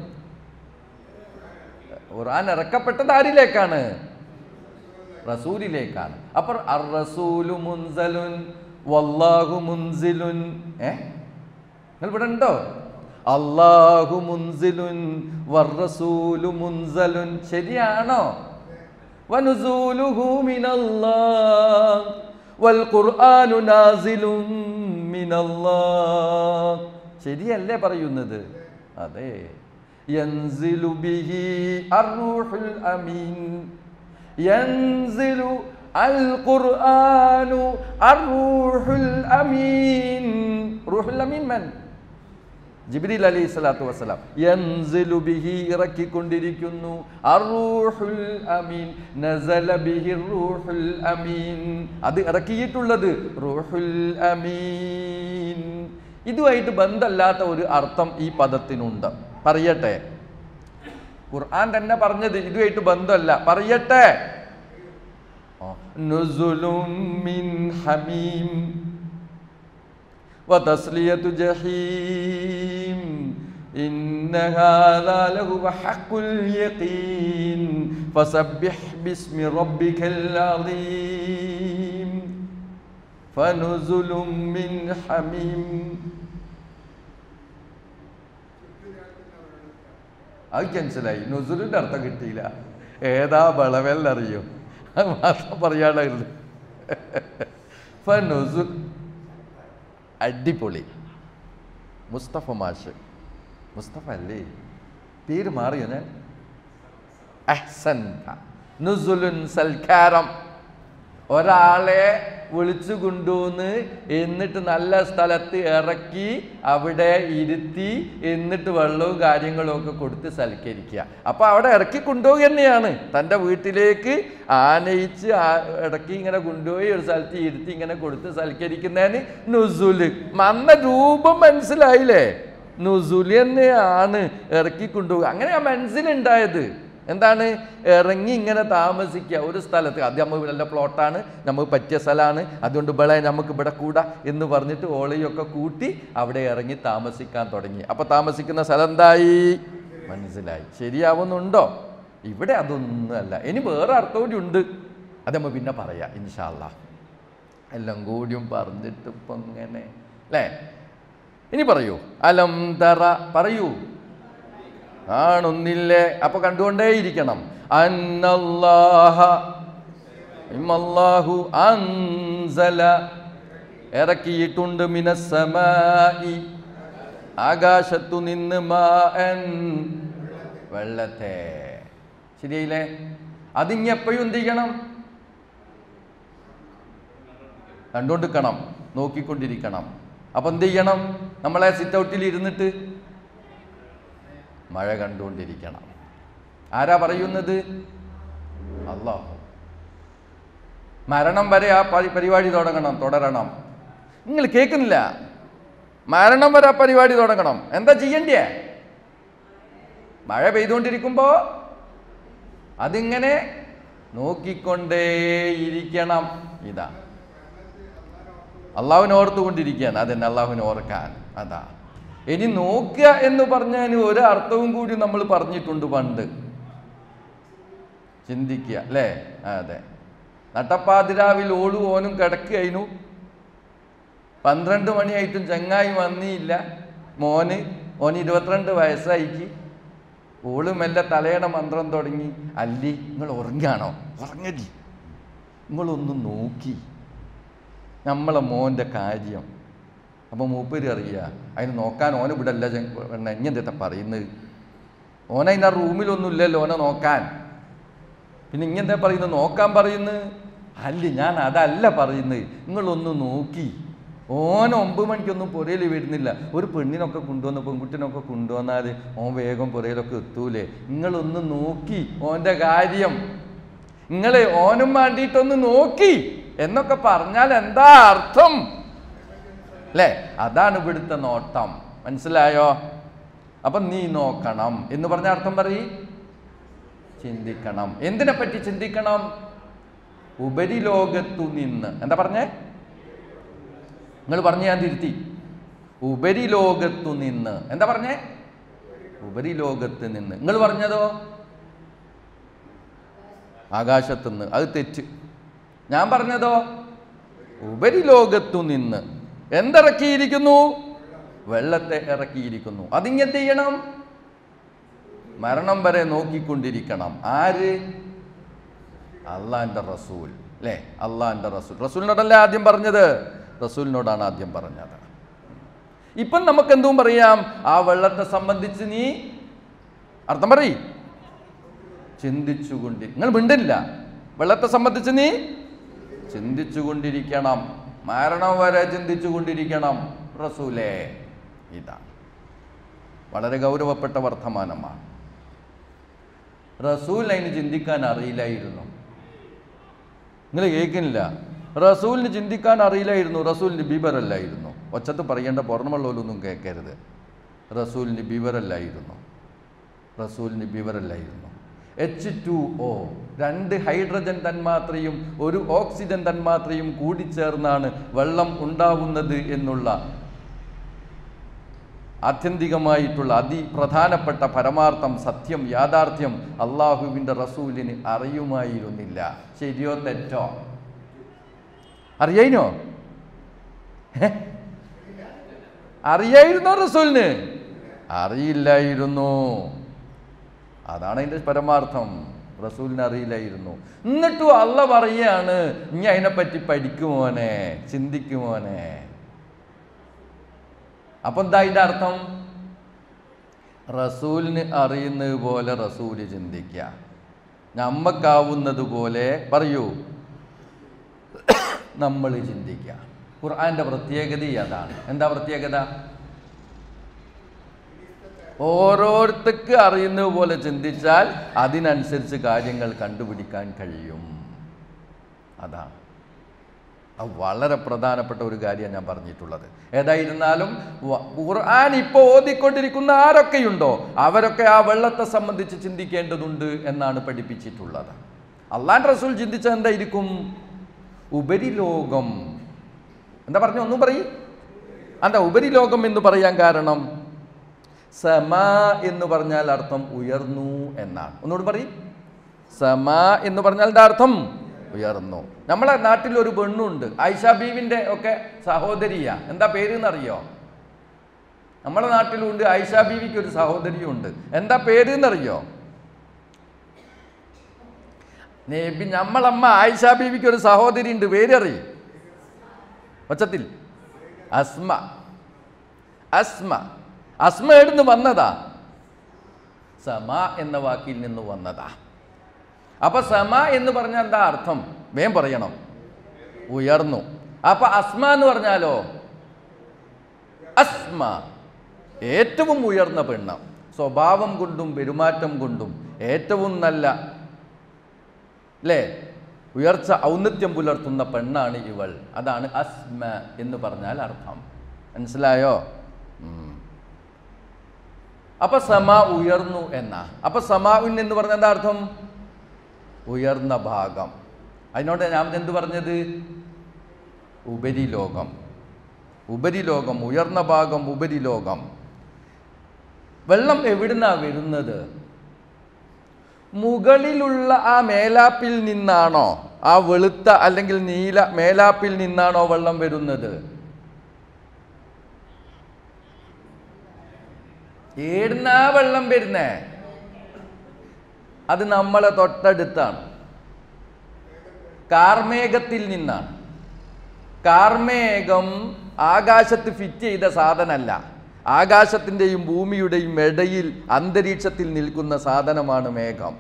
ഖുർആൻ ഇറക്കപ്പെട്ടത് ആരിലേക്കാണ് റസൂലിലേക്കാണ് അപ്പോൾ അർ റസൂലു മുൻസലുൻ വല്ലാഹു മുൻസിലുൻ ഏ നിങ്ങൾ ഇവിടെ ഉണ്ടോ അള്ളാഹു മുൻസിലുൻ വർ റസൂലു മുൻസലുൻ ശരിയാണോ വനുസൂലുഹു മിനല്ലാഹ് വൽ ഖുർആനു നാസിലും മിനല്ലാഹ് ശരിയല്ലേ പറയുന്നത് അതെ യൻസിലു ബിഹി അർറൂഹുൽ അമീൻ യൻസിലു അൽ ഖുർആനു അർറൂഹുൽ അമീൻ റൂഹുൽ അമീൻ മൻ ജിബ്രീൽ അലൈഹി സ്വലാത്തു വസ്സലാം യൻസിലു ബിഹി ഇറക്കിക്കൊണ്ടിരിക്കുന്നു അറൂഹുൽ അമീൻ നസല ബിഹി റൂഹുൽ അമീൻ അത് ഇറക്കിയിട്ടുള്ളത് റൂഹുൽ അമീൻ ഇതുമായിട്ട് ബന്ധമില്ലാത്ത ഒരു അർത്ഥം ഈ പദത്തിനുണ്ട് പറയട്ടെ ഖുർആൻ തന്നെ പറഞ്ഞത് ഇതുമായിട്ട് ബന്ധമല്ല പറയട്ടെ ഓ നുസുലും മിൻ ഹമീം وتصلية جحيم إن هذا لهو حق اليقين فسبح باسم ربك العظيم فنزل من حميم അത് മനസ്സിലായി നുസുലിൻ്റെ അർത്ഥം കിട്ടിയില്ല ഏതാ വിളവെല്ലറിയോ അത് മാത്രം പറയാനുള്ളത് ഫനുസുൽ അടിപൊളി മുസ്തഫ മാഷ് മുസ്തഫ അല്ലേ പേര് മാറിയോ ഞാൻ അഹ്സൻ നുസുലുൻ സൽക്കാരം ഒരാളെ വിളിച്ചു കൊണ്ടുവന്ന് എന്നിട്ട് നല്ല സ്ഥലത്ത് ഇറക്കി അവിടെ ഇരുത്തി എന്നിട്ട് വെള്ളവും കാര്യങ്ങളും ഒക്കെ കൊടുത്ത് സൽക്കരിക്കുക അപ്പോൾ അവിടെ ഇറക്കി കൊണ്ടുപോവുക തന്നെയാണ് തൻ്റെ വീട്ടിലേക്ക് ആനയിച്ച് ആ- ഇടയ്ക്ക് ഇങ്ങനെ കൊണ്ടുപോയി ഒരു സ്ഥലത്ത് ഇരുത്തി ഇങ്ങനെ കൊടുത്ത് സൽക്കരിക്കുന്നതിന് നുസുല് മന്ന രൂപം മനസ്സിലായില്ലേ നുസുല് തന്നെയാണ് ഇറക്കി കൊണ്ടുപോവുക അങ്ങനെ ആ മനസ്സിലുണ്ടായത് എന്താണ് ഇറങ്ങി ഇങ്ങനെ താമസിക്കുക ഒരു സ്ഥലത്ത് ആദ്യം നമ്മൾ നല്ല പ്ലോട്ടാണ് നമുക്ക് പറ്റിയ സ്ഥലമാണ് അതുകൊണ്ട് ഇവിടെ നമുക്ക് ഇവിടെ കൂടാ എന്ന് പറഞ്ഞിട്ട് ഓളയൊക്കെ കൂട്ടി അവിടെ ഇറങ്ങി താമസിക്കാൻ തുടങ്ങി അപ്പോൾ താമസിക്കുന്ന സ്ഥലം എന്തായി മനസ്സിലായി ശരിയാവുന്നുണ്ടോ ഇവിടെ അതൊന്നുമല്ല ഇനി വേറെ അർത്ഥം കൂടി ഉണ്ട് അത് നമ്മൾ പിന്നെ പറയാം ഇൻഷാല്ല എല്ലാം കൂടിയും പറഞ്ഞിട്ട് ഇപ്പം ഇങ്ങനെ അല്ലേ ഇനി പറയൂ അലം തറ പറയൂ കാണുന്നില്ലേ അപ്പൊ കണ്ടുകൊണ്ടേയിരിക്കണം അന്നല്ലാഹ ഇമ്മല്ലാഹു അൻസല ഇറക്കിയിട്ടുണ്ട് മിനസ്സമായി ആകാശത്തു നിന്ന് മാൻ വെള്ളത്തെ ശരിയായില്ലേ അതിങ്ങി എപ്പോഴും എന്ത് ചെയ്യണം കണ്ടുകൊണ്ടിരിക്കണം നോക്കിക്കൊണ്ടിരിക്കണം അപ്പം എന്ത് ചെയ്യണം നമ്മളെ സിറ്റ് ഔട്ടിൽ ഇരുന്നിട്ട് മഴ കണ്ടുകൊണ്ടിരിക്കണം ആരാ പറയുന്നത് അള്ളാഹു മരണം വരെ ആ പരി- പരിപാടി തുടങ്ങണം തുടരണം നിങ്ങൾ കേൾക്കുന്നില്ല മരണം വരെ ആ പരിപാടി തുടങ്ങണം എന്താ ചെയ്യണ്ടേ മഴ പെയ്തുകൊണ്ടിരിക്കുമ്പോൾ അതിങ്ങനെ നോക്കിക്കൊണ്ടേയിരിക്കണം ഇതാ അള്ളാഹുവിനെ ഓർത്തുകൊണ്ടിരിക്കുകയാണ് അതെന്നെ അള്ളാഹുവിനെ ഓർക്കാൻ അതാ ഇനി നോക്കുക എന്ന് പറഞ്ഞതിന് ഒരു അർത്ഥവും കൂടി നമ്മൾ പറഞ്ഞിട്ടുണ്ട് പണ്ട് ചിന്തിക്കുക അല്ലേ ആ, അതെ നട്ടപ്പാതിരാവിൽ ഓളും ഓനും കിടക്കുകയായിരുന്നു പന്ത്രണ്ട് മണിയായിട്ടും ചങ്ങായി വന്നിയില്ല മോന് ഓന് ഇരുപത്തിരണ്ട് വയസ്സായിക്ക് ഓള് മെല്ലെ തലയുടെ മന്ത്രം തുടങ്ങി അല്ലി നിങ്ങൾ ഉറങ്ങാണോ ഉറങ്ങടി നിങ്ങളൊന്ന് നോക്കി നമ്മളെ മോൻ്റെ കാര്യം അപ്പം മൂപ്പര് അറിയുക അതിന് നോക്കാൻ ഓനെ വിടല്ല പെണ്ണ ഇനി എന്താ പറയുന്നത് ഓന അതിന് ആ റൂമിലൊന്നും ഇല്ലല്ലോ ഓനെ നോക്കാൻ പിന്നെ ഇങ്ങനെന്താ പറയുന്നത് നോക്കാൻ പറയുന്നത് അല്ല ഞാൻ അതല്ല പറയുന്നത് നിങ്ങളൊന്ന് നോക്കി ഓൻ ഒമ്പത് മണിക്കൊന്നും പുരയിൽ വരുന്നില്ല ഒരു പെണ്ണിനൊക്കെ കൊണ്ടുവന്ന് പെൺകുട്ടിനൊക്കെ കൊണ്ടുവന്നാൽ ഓൻ വേഗം പുരയിലൊക്കെ എത്തൂലേ നിങ്ങളൊന്ന് നോക്കി ഓൻ്റെ കാര്യം നിങ്ങൾ ഓനും വേണ്ടിയിട്ടൊന്ന് നോക്കി എന്നൊക്കെ പറഞ്ഞാൽ എന്താ അർത്ഥം അല്ലേ അതാണ് ഇവിടുത്തെ നോട്ടം മനസ്സിലായോ അപ്പം നീ നോക്കണം എന്ന് പറഞ്ഞ അർത്ഥം പറയ് ചിന്തിക്കണം എന്തിനെ പറ്റി ചിന്തിക്കണം ഉപരിലോകത്തു നിന്ന് എന്താ പറഞ്ഞേ നിങ്ങൾ പറഞ്ഞ ഞാൻ തിരുത്തി ഉപരിലോകത്തു നിന്ന് എന്താ പറഞ്ഞേ ഉപരിലോകത്ത് നിന്ന് നിങ്ങൾ പറഞ്ഞതോ ആകാശത്തുനിന്ന് അത് തെറ്റ് ഞാൻ പറഞ്ഞതോ ഉപരിലോകത്തു നിന്ന് എന്തിറക്കിയിരിക്കുന്നു വെള്ളത്തെ ഇറക്കിയിരിക്കുന്നു അതിങ്ങെന്ത് ചെയ്യണം മരണം വരെ നോക്കിക്കൊണ്ടിരിക്കണം ആര് അള്ളാന്റെ റസൂൽ അല്ലേ അള്ളാന്റെ റസൂൽ റസൂലിനോടല്ല ആദ്യം പറഞ്ഞത് റസൂലിനോടാണ് ആദ്യം പറഞ്ഞത് ഇപ്പം നമുക്ക് എന്തും പറയാം ആ വെള്ളത്തെ സംബന്ധിച്ച് നീ അർത്ഥം പറയ് ചിന്തിച്ചുകൊണ്ടി നിങ്ങൾ മിണ്ടില്ല വെള്ളത്തെ സംബന്ധിച്ച് നീ ചിന്തിച്ചുകൊണ്ടിരിക്കണം മരണം വരെ ചിന്തിച്ചുകൊണ്ടിരിക്കണം റസൂലേ ഇതാണ് വളരെ ഗൗരവപ്പെട്ട വർത്തമാനമാണ് റസൂൽ അതിന് ചിന്തിക്കാൻ അറിയില്ലായിരുന്നു നിങ്ങൾ കേൾക്കുന്നില്ല റസൂലിന് ചിന്തിക്കാൻ അറിയില്ലായിരുന്നു റസൂലിന് ബീബറല്ലായിരുന്നു ഒച്ചത്ത് പറയേണ്ട പുറമുള്ളവരൊന്നും കേൾക്കരുത് റസൂലിന് ബീബറല്ലായിരുന്നു റസൂലിന് ബീബറല്ലായിരുന്നു എച്ച് ടു ഒ രണ്ട് ഹൈഡ്രജൻ തന്മാത്രയും ഒരു ഓക്സിജൻ തന്മാത്രയും കൂടിച്ചേർന്നാണ് വെള്ളം ഉണ്ടാവുന്നത് എന്നുള്ള ആത്യന്തികമായിട്ടുള്ള അതിപ്രധാനപ്പെട്ട പരമാർത്ഥം സത്യം യാഥാർത്ഥ്യം അള്ളാഹുവിൻ്റെ റസൂലിന് അറിയുമായിരുന്നില്ല ശരിയോ തെറ്റോ അറിയായിനോ ഹെ? അറിയായിരുന്നോ റസൂലിന് അറിയില്ലായിരുന്നു അതാണ് അതിൻ്റെ പരമാർത്ഥം റസൂലിന് അറിയില്ലായിരുന്നു എന്നിട്ടും അല്ല പറയാണ് ഇനി അതിനെപ്പറ്റി പഠിക്കുമോനെ ചിന്തിക്കുമോനെ അപ്പൊ എന്താ അതിൻ്റെ അർത്ഥം റസൂലിന് അറിയുന്നത് പോലെ റസൂല് ചിന്തിക്കുക നമ്മക്കാവുന്നത് പോലെ പറയൂ നമ്മൾ ചിന്തിക്കുക ഖുർആന്റെ പ്രത്യേകത അതാണ് എന്താ പ്രത്യേകത ഓരോരുത്തർക്ക് അറിയുന്നത് പോലെ ചിന്തിച്ചാൽ അതിനനുസരിച്ച് കാര്യങ്ങൾ കണ്ടുപിടിക്കാൻ കഴിയും അതാണ് അത് വളരെ പ്രധാനപ്പെട്ട ഒരു കാര്യമാണ് ഞാൻ പറഞ്ഞിട്ടുള്ളത് ഏതായിരുന്നാലും വ- ഖുർആൻ ഇപ്പോൾ ഓതിക്കൊണ്ടിരിക്കുന്ന ആരൊക്കെയുണ്ടോ അവരൊക്കെ ആ വെള്ളത്തെ സംബന്ധിച്ച് ചിന്തിക്കേണ്ടതുണ്ട് എന്നാണ് പഠിപ്പിച്ചിട്ടുള്ളത് അള്ളാൻ റസൂൽ ചിന്തിച്ചത് എന്തായിരിക്കും ഉപരിലോകം എന്താ പറഞ്ഞു ഒന്നും പറയും എന്താ ഉപരിലോകം എന്ന് പറയാൻ കാരണം സമ എന്ന് പറഞ്ഞാൽ അർത്ഥം ഉയർന്നു എന്നാണ് ഒന്നുകൂടി പറയും സമ എന്ന് പറഞ്ഞാൽ എന്താ അർത്ഥം ഉയർന്നു നമ്മളെ നാട്ടിൽ ഒരു പെണ്ണുണ്ട് ആയിഷ ബീവിന്റെ ഒക്കെ സഹോദരിയ എന്താ പേര് എന്നറിയോ നമ്മളെ നാട്ടിലുണ്ട് ആയിഷ ബീവിക്ക് ഒരു സഹോദരിയുണ്ട് എന്താ പേര് എന്നറിയോ നബി നമ്മളമ്മ ആയിഷ ബീവിക്ക് ഒരു സഹോദരി ഉണ്ട് പേരറി ഒച്ചത്തിൽ അസ്മ അസ്മ അസ്മ എവിടുന്ന് വന്നതാ സമ എന്ന വാക്കിൽ നിന്ന് വന്നതാ അപ്പൊ സമ എന്ന് പറഞ്ഞാൽ എന്താ അർത്ഥം വേം പറയണം ഉയർന്നു അപ്പൊ അസ്മ എന്ന് പറഞ്ഞാലോ അസ്മ ഏറ്റവും ഉയർന്ന പെണ്ണ് സ്വഭാവം കൊണ്ടും പെരുമാറ്റം കൊണ്ടും ഏറ്റവും നല്ല അല്ലേ ഉയർച്ച ഔന്നത്യം പുലർത്തുന്ന പെണ്ണാണ് ഇവൾ അതാണ് അസ്മ എന്ന് പറഞ്ഞാൽ അർത്ഥം മനസ്സിലായോ ഉം. അപ്പൊ സമ ഉയർന്നു എന്ന അപ്പൊ സമാവിൻ എന്ന് പറഞ്ഞ എന്താ അർത്ഥം ഉയർന്ന ഭാഗം അതിനോട് ഞാൻ എന്ത് പറഞ്ഞത് ഉപരിലോകം ഉപരിലോകം ഉയർന്ന ഭാഗം ഉപരിലോകം വെള്ളം എവിടുന്നാ വരുന്നത് മുകളിലുള്ള ആ മേലാപ്പിൽ നിന്നാണോ ആ വെളുത്ത അല്ലെങ്കിൽ നീല മേലാപ്പിൽ നിന്നാണോ വെള്ളം വരുന്നത് ഏടുന്നാ വെള്ളം വരുന്നേ അത് നമ്മളെ തൊട്ടടുത്താണ് കാർമേഘത്തിൽ നിന്നാണ് കാർമേഘം ആകാശത്ത് ഫിറ്റ് ചെയ്ത സാധനമല്ല ആകാശത്തിൻ്റെയും ഭൂമിയുടെയും ഇടയിൽ അന്തരീക്ഷത്തിൽ നിൽക്കുന്ന സാധനമാണ് മേഘം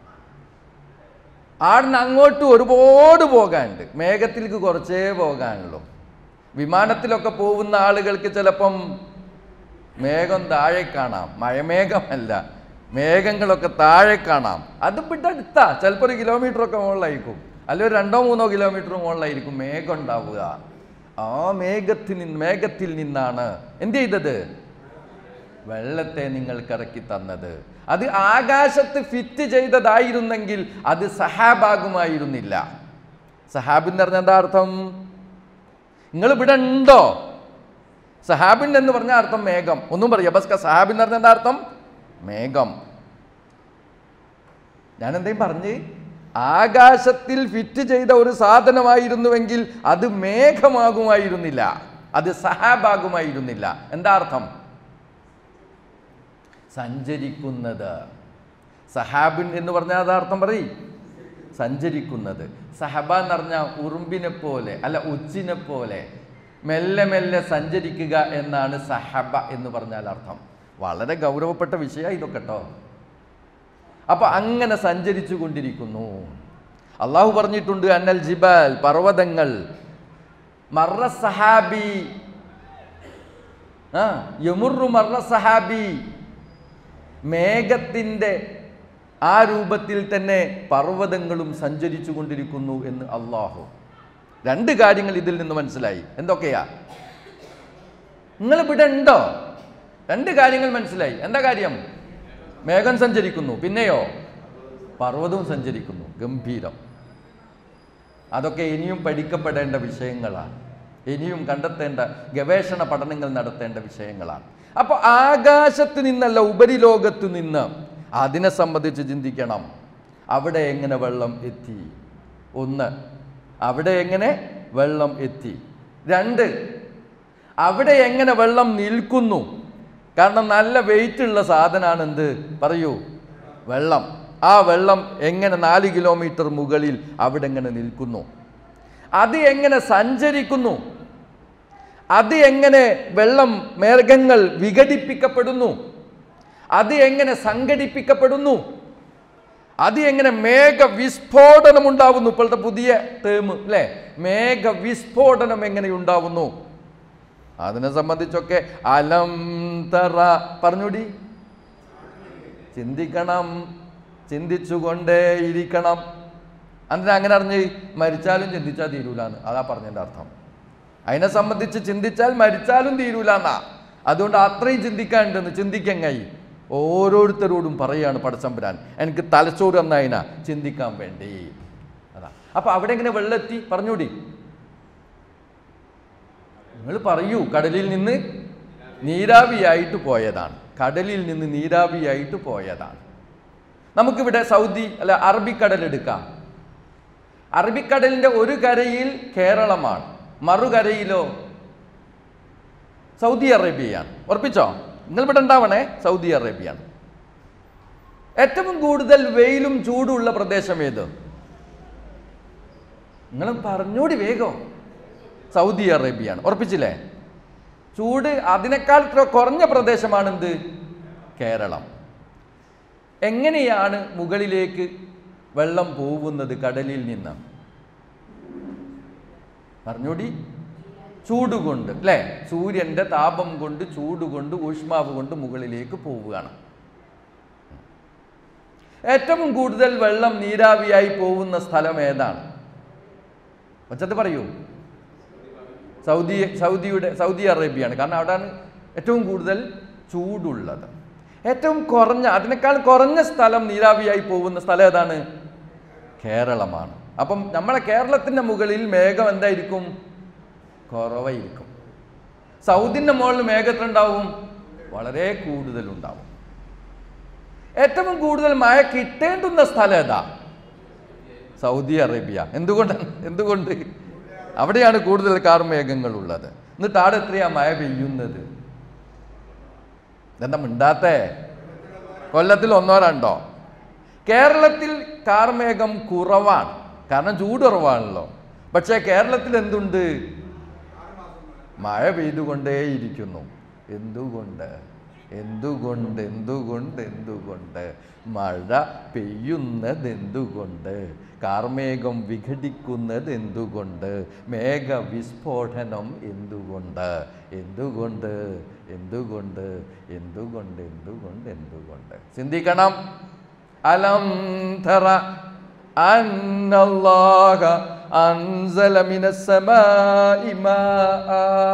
ആടിന് അങ്ങോട്ട് ഒരുപാട് പോകാനുണ്ട് മേഘത്തിലേക്ക് കുറച്ചേ പോകാനുള്ളൂ വിമാനത്തിലൊക്കെ പോകുന്ന ആളുകൾക്ക് ചിലപ്പം മേഘം താഴെ കാണാം മഴമേഘമല്ല മേഘങ്ങളൊക്കെ താഴെ കാണാം അത് ഇവിടെ അടുത്താ ചിലപ്പോൾ ഒരു കിലോമീറ്റർ ഒക്കെ മുകളിലായിരിക്കും അല്ലെ ഒരു രണ്ടോ മൂന്നോ കിലോമീറ്റർ മുകളിലായിരിക്കും മേഘം ഉണ്ടാവുക ആ മേഘത്തിൽ നിന്ന് മേഘത്തിൽ നിന്നാണ് എന്ത് ചെയ്തത് വെള്ളത്തെ നിങ്ങൾക്ക് ഇറക്കി തന്നത് അത് ആകാശത്ത് ഫിറ്റ് ചെയ്തതായിരുന്നെങ്കിൽ അത് സഹാബാകുമായിരുന്നില്ല സഹാബ് എന്ന് പറഞ്ഞ എന്താ അർത്ഥം നിങ്ങൾ ഇവിടെ ഉണ്ടോ സഹാബിൻ എന്ന് പറഞ്ഞ അർത്ഥം മേഘം ഒന്നും പറയാം ബസ്ക സഹാബിൻ എന്ന് പറഞ്ഞ എന്താ അർത്ഥം മേഘം ഞാൻ എന്തെങ്കിലും പറഞ്ഞ് ആകാശത്തിൽ ഫിറ്റ് ചെയ്ത ഒരു സാധനമായിരുന്നുവെങ്കിൽ അത് മേഘമാകുമായിരുന്നില്ല അത് സഹാബാകുമായിരുന്നില്ല എന്താ അർത്ഥം സഞ്ചരിക്കുന്നത് സഹാബിൻ എന്ന് പറഞ്ഞാൽ അത് അർത്ഥം പറയും സഞ്ചരിക്കുന്നത് സഹബ എന്ന് പറഞ്ഞാൽ ഉറുമ്പിനെ പോലെ അല്ല ഉച്ചിനെ പോലെ മെല്ലെ മെല്ലെ സഞ്ചരിക്കുക എന്നാണ് സഹബ എന്ന് പറഞ്ഞാൽ അർത്ഥം വളരെ ഗൗരവപ്പെട്ട വിഷയമാണ് ഇതൊക്കെ കേട്ടോ അപ്പൊ അങ്ങനെ സഞ്ചരിച്ചു കൊണ്ടിരിക്കുന്നു അള്ളാഹു പറഞ്ഞിട്ടുണ്ട് അന്നൽ ജിബാൽ പർവ്വതങ്ങൾ മറ സഹാബി ആ യമുറു മറ സഹാബി മേഘത്തിൻ്റെ ആ രൂപത്തിൽ തന്നെ പർവ്വതങ്ങളും സഞ്ചരിച്ചു കൊണ്ടിരിക്കുന്നു എന്ന് അള്ളാഹു രണ്ട് കാര്യങ്ങൾ ഇതിൽ നിന്ന് മനസ്സിലായി എന്തൊക്കെയാ നിങ്ങൾ ഇവിടെ ഉണ്ടോ രണ്ട് കാര്യങ്ങൾ മനസ്സിലായി എന്താ കാര്യം മേഘം സഞ്ചരിക്കുന്നു പിന്നെയോ പർവ്വതവും സഞ്ചരിക്കുന്നു ഗംഭീരം അതൊക്കെ ഇനിയും പഠിക്കപ്പെടേണ്ട വിഷയങ്ങളാണ് ഇനിയും കണ്ടെത്തേണ്ട ഗവേഷണ പഠനങ്ങൾ നടത്തേണ്ട വിഷയങ്ങളാണ് അപ്പോൾ ആകാശത്ത് നിന്നല്ല ഉപരിലോകത്ത് നിന്ന് അതിനെ സംബന്ധിച്ച് ചിന്തിക്കണം അവിടെ എങ്ങനെ വെള്ളം എത്തി ഒന്ന് അവിടെ എങ്ങനെ വെള്ളം എത്തി രണ്ട് അവിടെ എങ്ങനെ വെള്ളം നിൽക്കുന്നു കാരണം നല്ല വെയിറ്റ് ഉള്ള സാധനമാണ് എന്ത് പറയൂ വെള്ളം ആ വെള്ളം എങ്ങനെ നാല് കിലോമീറ്റർ മുകളിൽ അവിടെ എങ്ങനെ നിൽക്കുന്നു അത് എങ്ങനെ സഞ്ചരിക്കുന്നു അത് എങ്ങനെ വെള്ളം മേഘങ്ങൾ വിഘടിപ്പിക്കപ്പെടുന്നു അത് എങ്ങനെ സംഘടിപ്പിക്കപ്പെടുന്നു അത് എങ്ങനെ മേഘ വിസ്ഫോടനം ഉണ്ടാവുന്നു ഇപ്പോഴത്തെ പുതിയ ടേം അല്ലേ മേഘ വിസ്ഫോടനം എങ്ങനെ ഉണ്ടാവുന്നു അതിനെ സംബന്ധിച്ചൊക്കെ അലം തറ പറഞ്ഞൂടി ചിന്തിക്കണം ചിന്തിച്ചുകൊണ്ടേ ഇരിക്കണം എന്നിട്ട് അങ്ങനെ അറിഞ്ഞ് മരിച്ചാലും ചിന്തിച്ചാൽ തീരൂലെന്ന് അതാ പറഞ്ഞതിൻ്റെ അർത്ഥം അതിനെ സംബന്ധിച്ച് ചിന്തിച്ചാൽ മരിച്ചാലും തീരൂലെന്നാ അതുകൊണ്ട് അത്രയും ചിന്തിക്കാനുണ്ടെന്ന് ചിന്തിക്കങ്ങായി ഓരോരുത്തരോടും പറയാണ് പടച്ചമ്പുരാൻ എനിക്ക് തലച്ചോറ് തന്നതിനാ ചിന്തിക്കാൻ വേണ്ടി അതാ അപ്പൊ അവിടെ എങ്ങനെ വെള്ളെത്തി പറഞ്ഞൂടി നിങ്ങൾ പറയൂ കടലിൽ നിന്ന് നീരാവിയായിട്ട് പോയതാണ് കടലിൽ നിന്ന് നീരാവിയായിട്ട് പോയതാണ് നമുക്കിവിടെ സൗദി അല്ല അറബിക്കടൽ എടുക്കാം അറബിക്കടലിന്റെ ഒരു കരയിൽ കേരളമാണ് മറുകരയിലോ സൗദി അറേബ്യയാണ് ഉറപ്പിച്ചോ നിങ്ങൾ ഇവിടെ ഉണ്ടാവണേ സൗദി അറേബ്യയാണ് ഏറ്റവും കൂടുതൽ വെയിലും ചൂടുള്ള പ്രദേശം ഏത് നിങ്ങൾ പറഞ്ഞൂടി വേഗം സൗദി അറേബ്യയാണ് ഉറപ്പിച്ചില്ലേ ചൂട് അതിനേക്കാൾ ഇത്ര കുറഞ്ഞ പ്രദേശമാണ് എന്ത് കേരളം എങ്ങനെയാണ് മുകളിലേക്ക് വെള്ളം പോവുന്നത് കടലിൽ നിന്ന് പറഞ്ഞൂടി ചൂട് കൊണ്ട് അല്ലേ സൂര്യന്റെ താപം കൊണ്ട് ചൂട് കൊണ്ട് ഊഷ്മാവ് കൊണ്ട് മുകളിലേക്ക് പോവുകയാണ് ഏറ്റവും കൂടുതൽ വെള്ളം നീരാവിയായി പോകുന്ന സ്ഥലം ഏതാണ് ഒച്ചത്ത് പറയൂ സൗദി സൗദിയുടെ സൗദി അറേബ്യയാണ് കാരണം അവിടെയാണ് ഏറ്റവും കൂടുതൽ ചൂടുള്ളത് ഏറ്റവും കുറഞ്ഞ അതിനേക്കാൾ കുറഞ്ഞ സ്ഥലം നീരാവിയായി പോകുന്ന സ്ഥലം ഏതാണ് കേരളമാണ് അപ്പം നമ്മളെ കേരളത്തിൻ്റെ മുകളിൽ മേഘം എന്തായിരിക്കും കുറവായിരിക്കും സൗദിൻ്റെ മുകളിൽ മേഘത്തിലുണ്ടാവും വളരെ കൂടുതലുണ്ടാവും ഏറ്റവും കൂടുതൽ മഴ കിട്ടേണ്ടുന്ന സ്ഥലം ഏതാ സൗദി അറേബ്യ എന്തുകൊണ്ട് എന്തുകൊണ്ട് അവിടെയാണ് കൂടുതൽ കാർമേഘങ്ങൾ ഉള്ളത് എന്നിട്ട് ആടെ എത്രയാ മഴ പെയ്യുന്നത് ഇതെന്താ മിണ്ടാത്തേ കൊല്ലത്തിൽ ഒന്നോ രണ്ടോ കേരളത്തിൽ കാർമേഘം കുറവാണ് കാരണം ചൂട് കുറവാണല്ലോ പക്ഷേ കേരളത്തിൽ എന്തുണ്ട് മഴ പെയ്തുകൊണ്ടേയിരിക്കുന്നു എന്തുകൊണ്ട് എന്തുകൊണ്ട് എന്തുകൊണ്ട് എന്തുകൊണ്ട് മഴ പെയ്യുന്നത് എന്തുകൊണ്ട് കാർമേഘം വിഘടിക്കുന്നത് എന്തുകൊണ്ട് മേഘ വിസ്ഫോടനം എന്തുകൊണ്ട് എന്തുകൊണ്ട് എന്തുകൊണ്ട് എന്തുകൊണ്ട് എന്തുകൊണ്ട് എന്തുകൊണ്ട് ചിന്തിക്കണം അലം തറ അന്നല്ലാഹ അൻസല മിനസ്സമാഇ മാഅ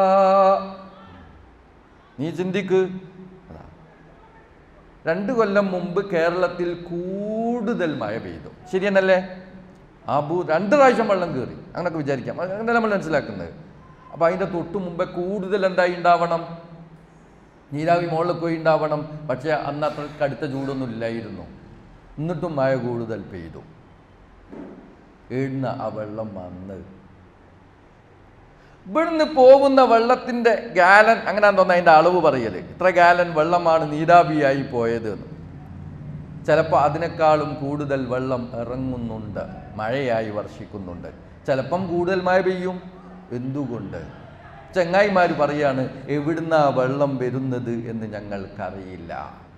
നീ ചിന്തിക്ക് അതാ. രണ്ട് കൊല്ലം മുമ്പ് കേരളത്തിൽ കൂടുതൽ മഴ പെയ്തു ശരിയെന്നല്ലേ ആ ഭൂ രണ്ട് പ്രാവശ്യം വെള്ളം കയറി അങ്ങനൊക്കെ വിചാരിക്കാം അങ്ങനെ നമ്മൾ മനസ്സിലാക്കുന്നത് അപ്പോൾ അതിൻ്റെ തൊട്ട് മുമ്പേ കൂടുതൽ എന്തായി ഉണ്ടാവണം നീരാവി മുകളിൽ പോയി ഉണ്ടാവണം പക്ഷേ അന്ന് അത്ര കടുത്ത ചൂടൊന്നും ഇല്ലായിരുന്നു എന്നിട്ടും മഴ കൂടുതൽ പെയ്തു എഴുന്ന ആ വെള്ളം വന്ന് ഇവിടുന്ന് പോകുന്ന വെള്ളത്തിൻ്റെ ഗാലൻ അങ്ങനെ തോന്നുന്നു അതിൻ്റെ അളവ് പറയല് ഇത്ര ഗാലൻ വെള്ളമാണ് നീരാവിയായി പോയത് എന്ന് ചിലപ്പോൾ അതിനേക്കാളും കൂടുതൽ വെള്ളം ഇറങ്ങുന്നുണ്ട് മഴയായി വർഷിക്കുന്നുണ്ട് ചിലപ്പം കൂടുതൽ മഴ പെയ്യും എന്തുകൊണ്ട് ചെങ്ങായിമാർ പറയാണ് എവിടുന്നാ വെള്ളം വരുന്നത് എന്ന് ഞങ്ങൾക്കറിയില്ല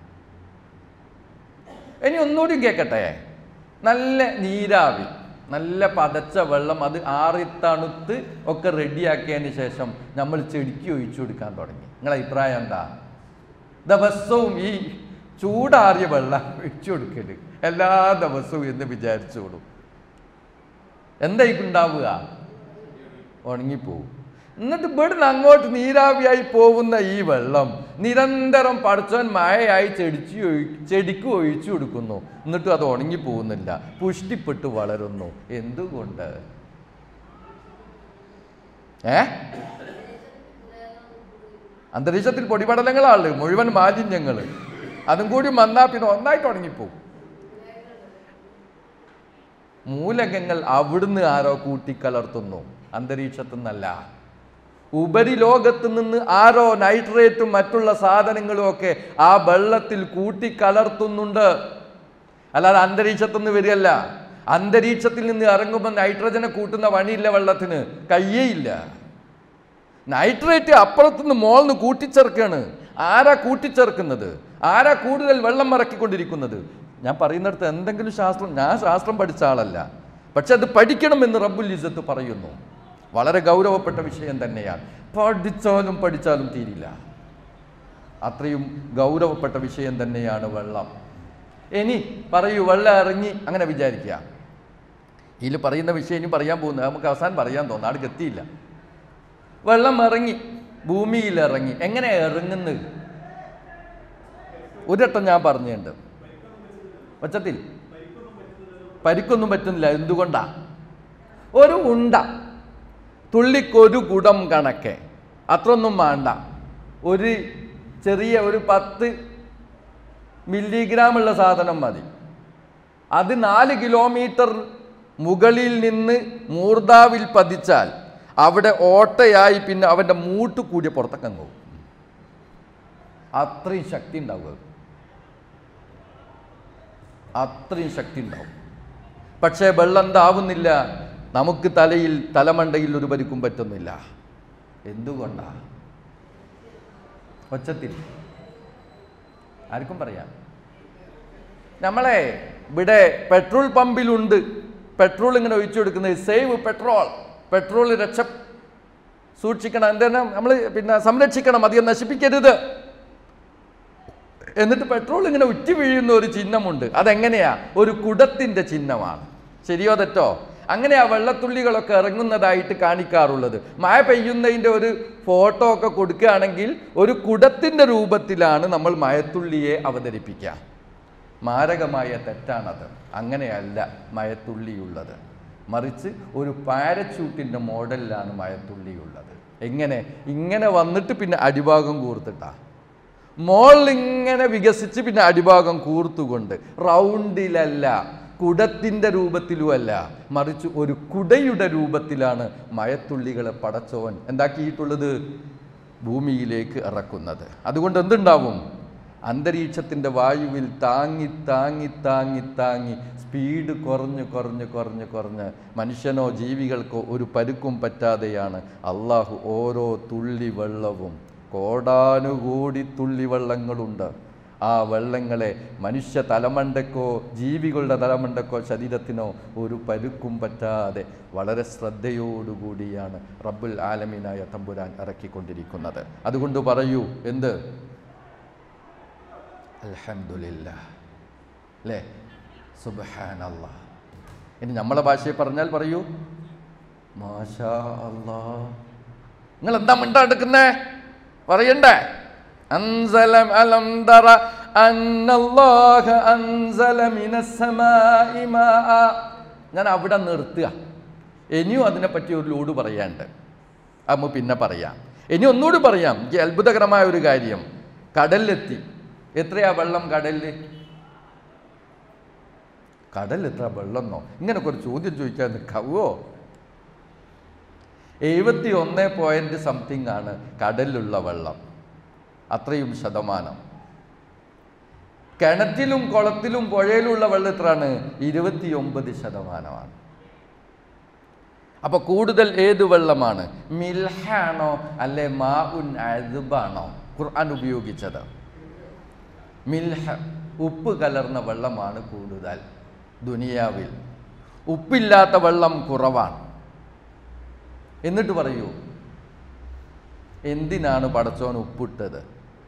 ഇനി ഒന്നുകൂടി കേൾക്കട്ടെ നല്ല നീരാവി നല്ല പതച്ച വെള്ളം അത് ആറിത്തണുത്ത് ഒക്കെ റെഡിയാക്കിയതിന് ശേഷം നമ്മൾ ചെടിക്ക് ഒഴിച്ചു കൊടുക്കാൻ തുടങ്ങി നിങ്ങളെ അഭിപ്രായം എന്താ ദിവസവും ഈ ചൂടാറിയ വെള്ളം ഒഴിച്ചു കൊടുക്കല് എല്ലാ ദിവസവും എന്ന് വിചാരിച്ചോളൂ എന്തായിരിക്കും ഉണ്ടാവുക ഉണങ്ങിപ്പോവും എന്നിട്ട് ഇവിടുന്ന് അങ്ങോട്ട് നീരാവിയായി പോകുന്ന ഈ വെള്ളം നിരന്തരം പടച്ചോൻ മഴയായി ചെടിച്ചു ഒഴി- ചെടിക്ക് ഒഴിച്ചു കൊടുക്കുന്നു എന്നിട്ടും അത് ഉണങ്ങി പോകുന്നില്ല പുഷ്ടിപ്പെട്ട് വളരുന്നു എന്തുകൊണ്ട് ഏ അന്തരീക്ഷത്തിൽ പൊടിപടലങ്ങളാണ് മുഴുവൻ മാലിന്യങ്ങൾ അതും കൂടി വന്നാ പിന്നെ ഒന്നായിട്ട് ഉണങ്ങിപ്പോവും മൂലകങ്ങൾ അവിടുന്ന് ആരോ കൂട്ടിക്കലർത്തുന്നു അന്തരീക്ഷത്തു നിന്നല്ല ഉപരിലോകത്ത് നിന്ന് ആരോ നൈട്രേറ്റും മറ്റുള്ള സാധനങ്ങളും ഒക്കെ ആ വെള്ളത്തിൽ കൂട്ടിക്കലർത്തുന്നുണ്ട് അല്ലാതെ അന്തരീക്ഷത്തു നിന്ന് വരികയല്ല അന്തരീക്ഷത്തിൽ നിന്ന് ഇറങ്ങുമ്പോൾ നൈട്രജനെ കൂട്ടുന്ന പണിയില്ല വെള്ളത്തിന് കയ്യേയില്ല നൈട്രേറ്റ് അപ്പുറത്തുനിന്ന് മോൾന്ന് കൂട്ടിച്ചേർക്കാണ് ആരാ കൂട്ടിച്ചേർക്കുന്നത് ആരാ കൂടുതൽ വെള്ളം മറക്കിക്കൊണ്ടിരിക്കുന്നത് ഞാൻ പറയുന്നിടത്ത് എന്തെങ്കിലും ശാസ്ത്രം ഞാൻ ശാസ്ത്രം പഠിച്ച ആളല്ല പക്ഷെ അത് പഠിക്കണമെന്ന് റബ്ബുൽ ഇസത്ത് പറയുന്നു വളരെ ഗൗരവപ്പെട്ട വിഷയം തന്നെയാണ് പഠിച്ചാലും പഠിച്ചാലും തീരില്ല അത്രയും ഗൗരവപ്പെട്ട വിഷയം തന്നെയാണ് വെള്ളം ഇനി പറയൂ വെള്ളം ഇറങ്ങി അങ്ങനെ വിചാരിക്കുക ഇതിൽ പറയുന്ന വിഷയം ഇനി പറയാൻ പോകുന്നത് നമുക്ക് അവസാനം പറയാൻ തോന്നുന്നു ആടേക്ക് എത്തിയില്ല വെള്ളം ഇറങ്ങി ഭൂമിയിൽ ഇറങ്ങി എങ്ങനെ ഇറങ്ങുന്നത് ഒരട്ടം ഞാൻ പറഞ്ഞുണ്ട് ഒച്ചത്തിൽ പരിക്കൊന്നും പറ്റുന്നില്ല എന്തുകൊണ്ടാ ഒരു ഉണ്ട തുള്ളിക്കൊരു കുടം കണക്കെ അത്രയൊന്നും വേണ്ട ഒരു ചെറിയ ഒരു പത്ത് മില്ലിഗ്രാം ഉള്ള സാധനം മതി അത് നാല് കിലോമീറ്റർ മുകളിൽ നിന്ന് മൂർദാവിൽ പതിച്ചാൽ അവിടെ ഓട്ടയായി പിന്നെ അവൻ്റെ മൂട്ട് കൂടിയ പുറത്തേക്കങ്ങ് പോകും അത്രയും ശക്തി ഉണ്ടാവുക അത്രയും ശക്തി ഉണ്ടാവും പക്ഷേ വെള്ളം എന്താവുന്നില്ല നമുക്ക് തലയിൽ തലമണ്ടയിൽ ഒരു പരിക്കും പറ്റുന്നില്ല എന്തുകൊണ്ടാ ഒച്ചത്തിൽ ആർക്കും പറയാം നമ്മളെ ഇവിടെ പെട്രോൾ പമ്പിലുണ്ട് പെട്രോൾ ഇങ്ങനെ ഒഴിച്ചു കൊടുക്കുന്നത് സേവ് പെട്രോൾ പെട്രോൾ രക്ഷ സൂക്ഷിക്കണം എന്താണ് നമ്മൾ പിന്നെ സംരക്ഷിക്കണം അധികം നശിപ്പിക്കരുത് എന്നിട്ട് പെട്രോൾ ഇങ്ങനെ ഉറ്റി വീഴുന്ന ഒരു ചിഹ്നമുണ്ട് അതെങ്ങനെയാ ഒരു കുടത്തിൻ്റെ ചിഹ്നമാണ് ശരിയോ തെറ്റോ അങ്ങനെ ആ വെള്ളത്തുള്ളികളൊക്കെ ഇറങ്ങുന്നതായിട്ട് കാണിക്കാറുള്ളത് മഴ പെയ്യുന്നതിൻ്റെ ഒരു ഫോട്ടോ ഒക്കെ കൊടുക്കുകയാണെങ്കിൽ ഒരു കുടത്തിൻ്റെ രൂപത്തിലാണ് നമ്മൾ മഴത്തുള്ളിയെ അവതരിപ്പിക്കുക മാരകമായ തെറ്റാണത് അങ്ങനെയല്ല മഴത്തുള്ളിയുള്ളത് മറിച്ച് ഒരു പാരച്യൂട്ടിൻ്റെ മോഡലിലാണ് മഴത്തുള്ളിയുള്ളത് എങ്ങനെ ഇങ്ങനെ വന്നിട്ട് പിന്നെ അടിഭാഗം കൂർത്തിട്ടാ മോളിൽ ഇങ്ങനെ വികസിച്ച് പിന്നെ അടിഭാഗം കൂർത്തുകൊണ്ട് റൗണ്ടിലല്ല കുടത്തിൻ്റെ രൂപത്തിലുമല്ല മറിച്ച് ഒരു കുടയുടെ രൂപത്തിലാണ് മഴത്തുള്ളികളെ പടച്ചോൻ എന്താക്കിയിട്ടുള്ളത് ഭൂമിയിലേക്ക് ഇറക്കുന്നത് അതുകൊണ്ട് എന്തുണ്ടാവും അന്തരീക്ഷത്തിൻ്റെ വായുവിൽ താങ്ങി താങ്ങി താങ്ങി താങ്ങി സ്പീഡ് കുറഞ്ഞ് കുറഞ്ഞ് കുറഞ്ഞ് കുറഞ്ഞ് മനുഷ്യനോ ജീവികൾക്കോ ഒരു പരുക്കും പറ്റാതെയാണ് അള്ളാഹു ഓരോ തുള്ളി വെള്ളവും കോടാനുകൂടി തുള്ളി വെള്ളങ്ങളുണ്ട് ആ വെള്ളങ്ങളെ മനുഷ്യ തലമണ്ടക്കോ ജീവികളുടെ തലമണ്ടക്കോ ശരീരത്തിനോ ഒരു പരുക്കും പറ്റാതെ വളരെ ശ്രദ്ധയോടുകൂടിയാണ് റബ്ബുൽ ആലമീനായ തമ്പുരാൻ ഇറക്കിക്കൊണ്ടിരിക്കുന്നത് അതുകൊണ്ട് പറയൂ എന്ത് അൽഹംദുലില്ല അല്ലേ സുബഹാനല്ലാ ഇനി നമ്മളെ ഭാഷയിൽ പറഞ്ഞാൽ പറയൂ മാഷാ അല്ലാ നിങ്ങൾ എന്താ മിണ്ടാടുക്കുന്നേ പറയണ്ടേ അൻസലം അലം തറ അന്നല്ലാഹ അൻസല മിനസ്സമാഇ മാഅ ഞാൻ അവിടെ നിർത്തുക ഇനിയും അതിനെപ്പറ്റി ഒരു ലോഡ് പറയാണ്ട് അമ്മ പിന്നെ പറയാം ഇനി ഒന്നുകൂടി പറയാം ഈ അത്ഭുതകരമായ ഒരു കാര്യം കടലിലെത്തി എത്രയാ വെള്ളം കടലിൽ കടലിൽ എത്ര വെള്ളമെന്നോ ഇങ്ങനൊക്കെ ഒരു ചോദ്യം ചോദിക്കാൻ നിൽക്കാവോ എഴുപത്തി ഒന്ന് പോയിന്റ് സംതിങ് ആണ് കടലിലുള്ള വെള്ളം അത്രയും ശതമാനം കിണറ്റിലും കുളത്തിലും പുഴയിലുള്ള വെള്ളം എത്രയാണ് ഇരുപത്തിയൊമ്പത് ശതമാനമാണ് അപ്പൊ കൂടുതൽ ഏത് വെള്ളമാണ് മിൽഹാണോ അല്ലെ മാ ഉൻ അഴുബാണോ ഖുർആൻ ഉപയോഗിച്ചത് മിൽഹ ഉപ്പ് കലർന്ന വെള്ളമാണ് കൂടുതൽ ദുനിയാവിൽ ഉപ്പില്ലാത്ത വെള്ളം കുറവാണ് എന്നിട്ട് പറയൂ എന്തിനാണ് പടച്ചോൻ ഉപ്പിട്ടത്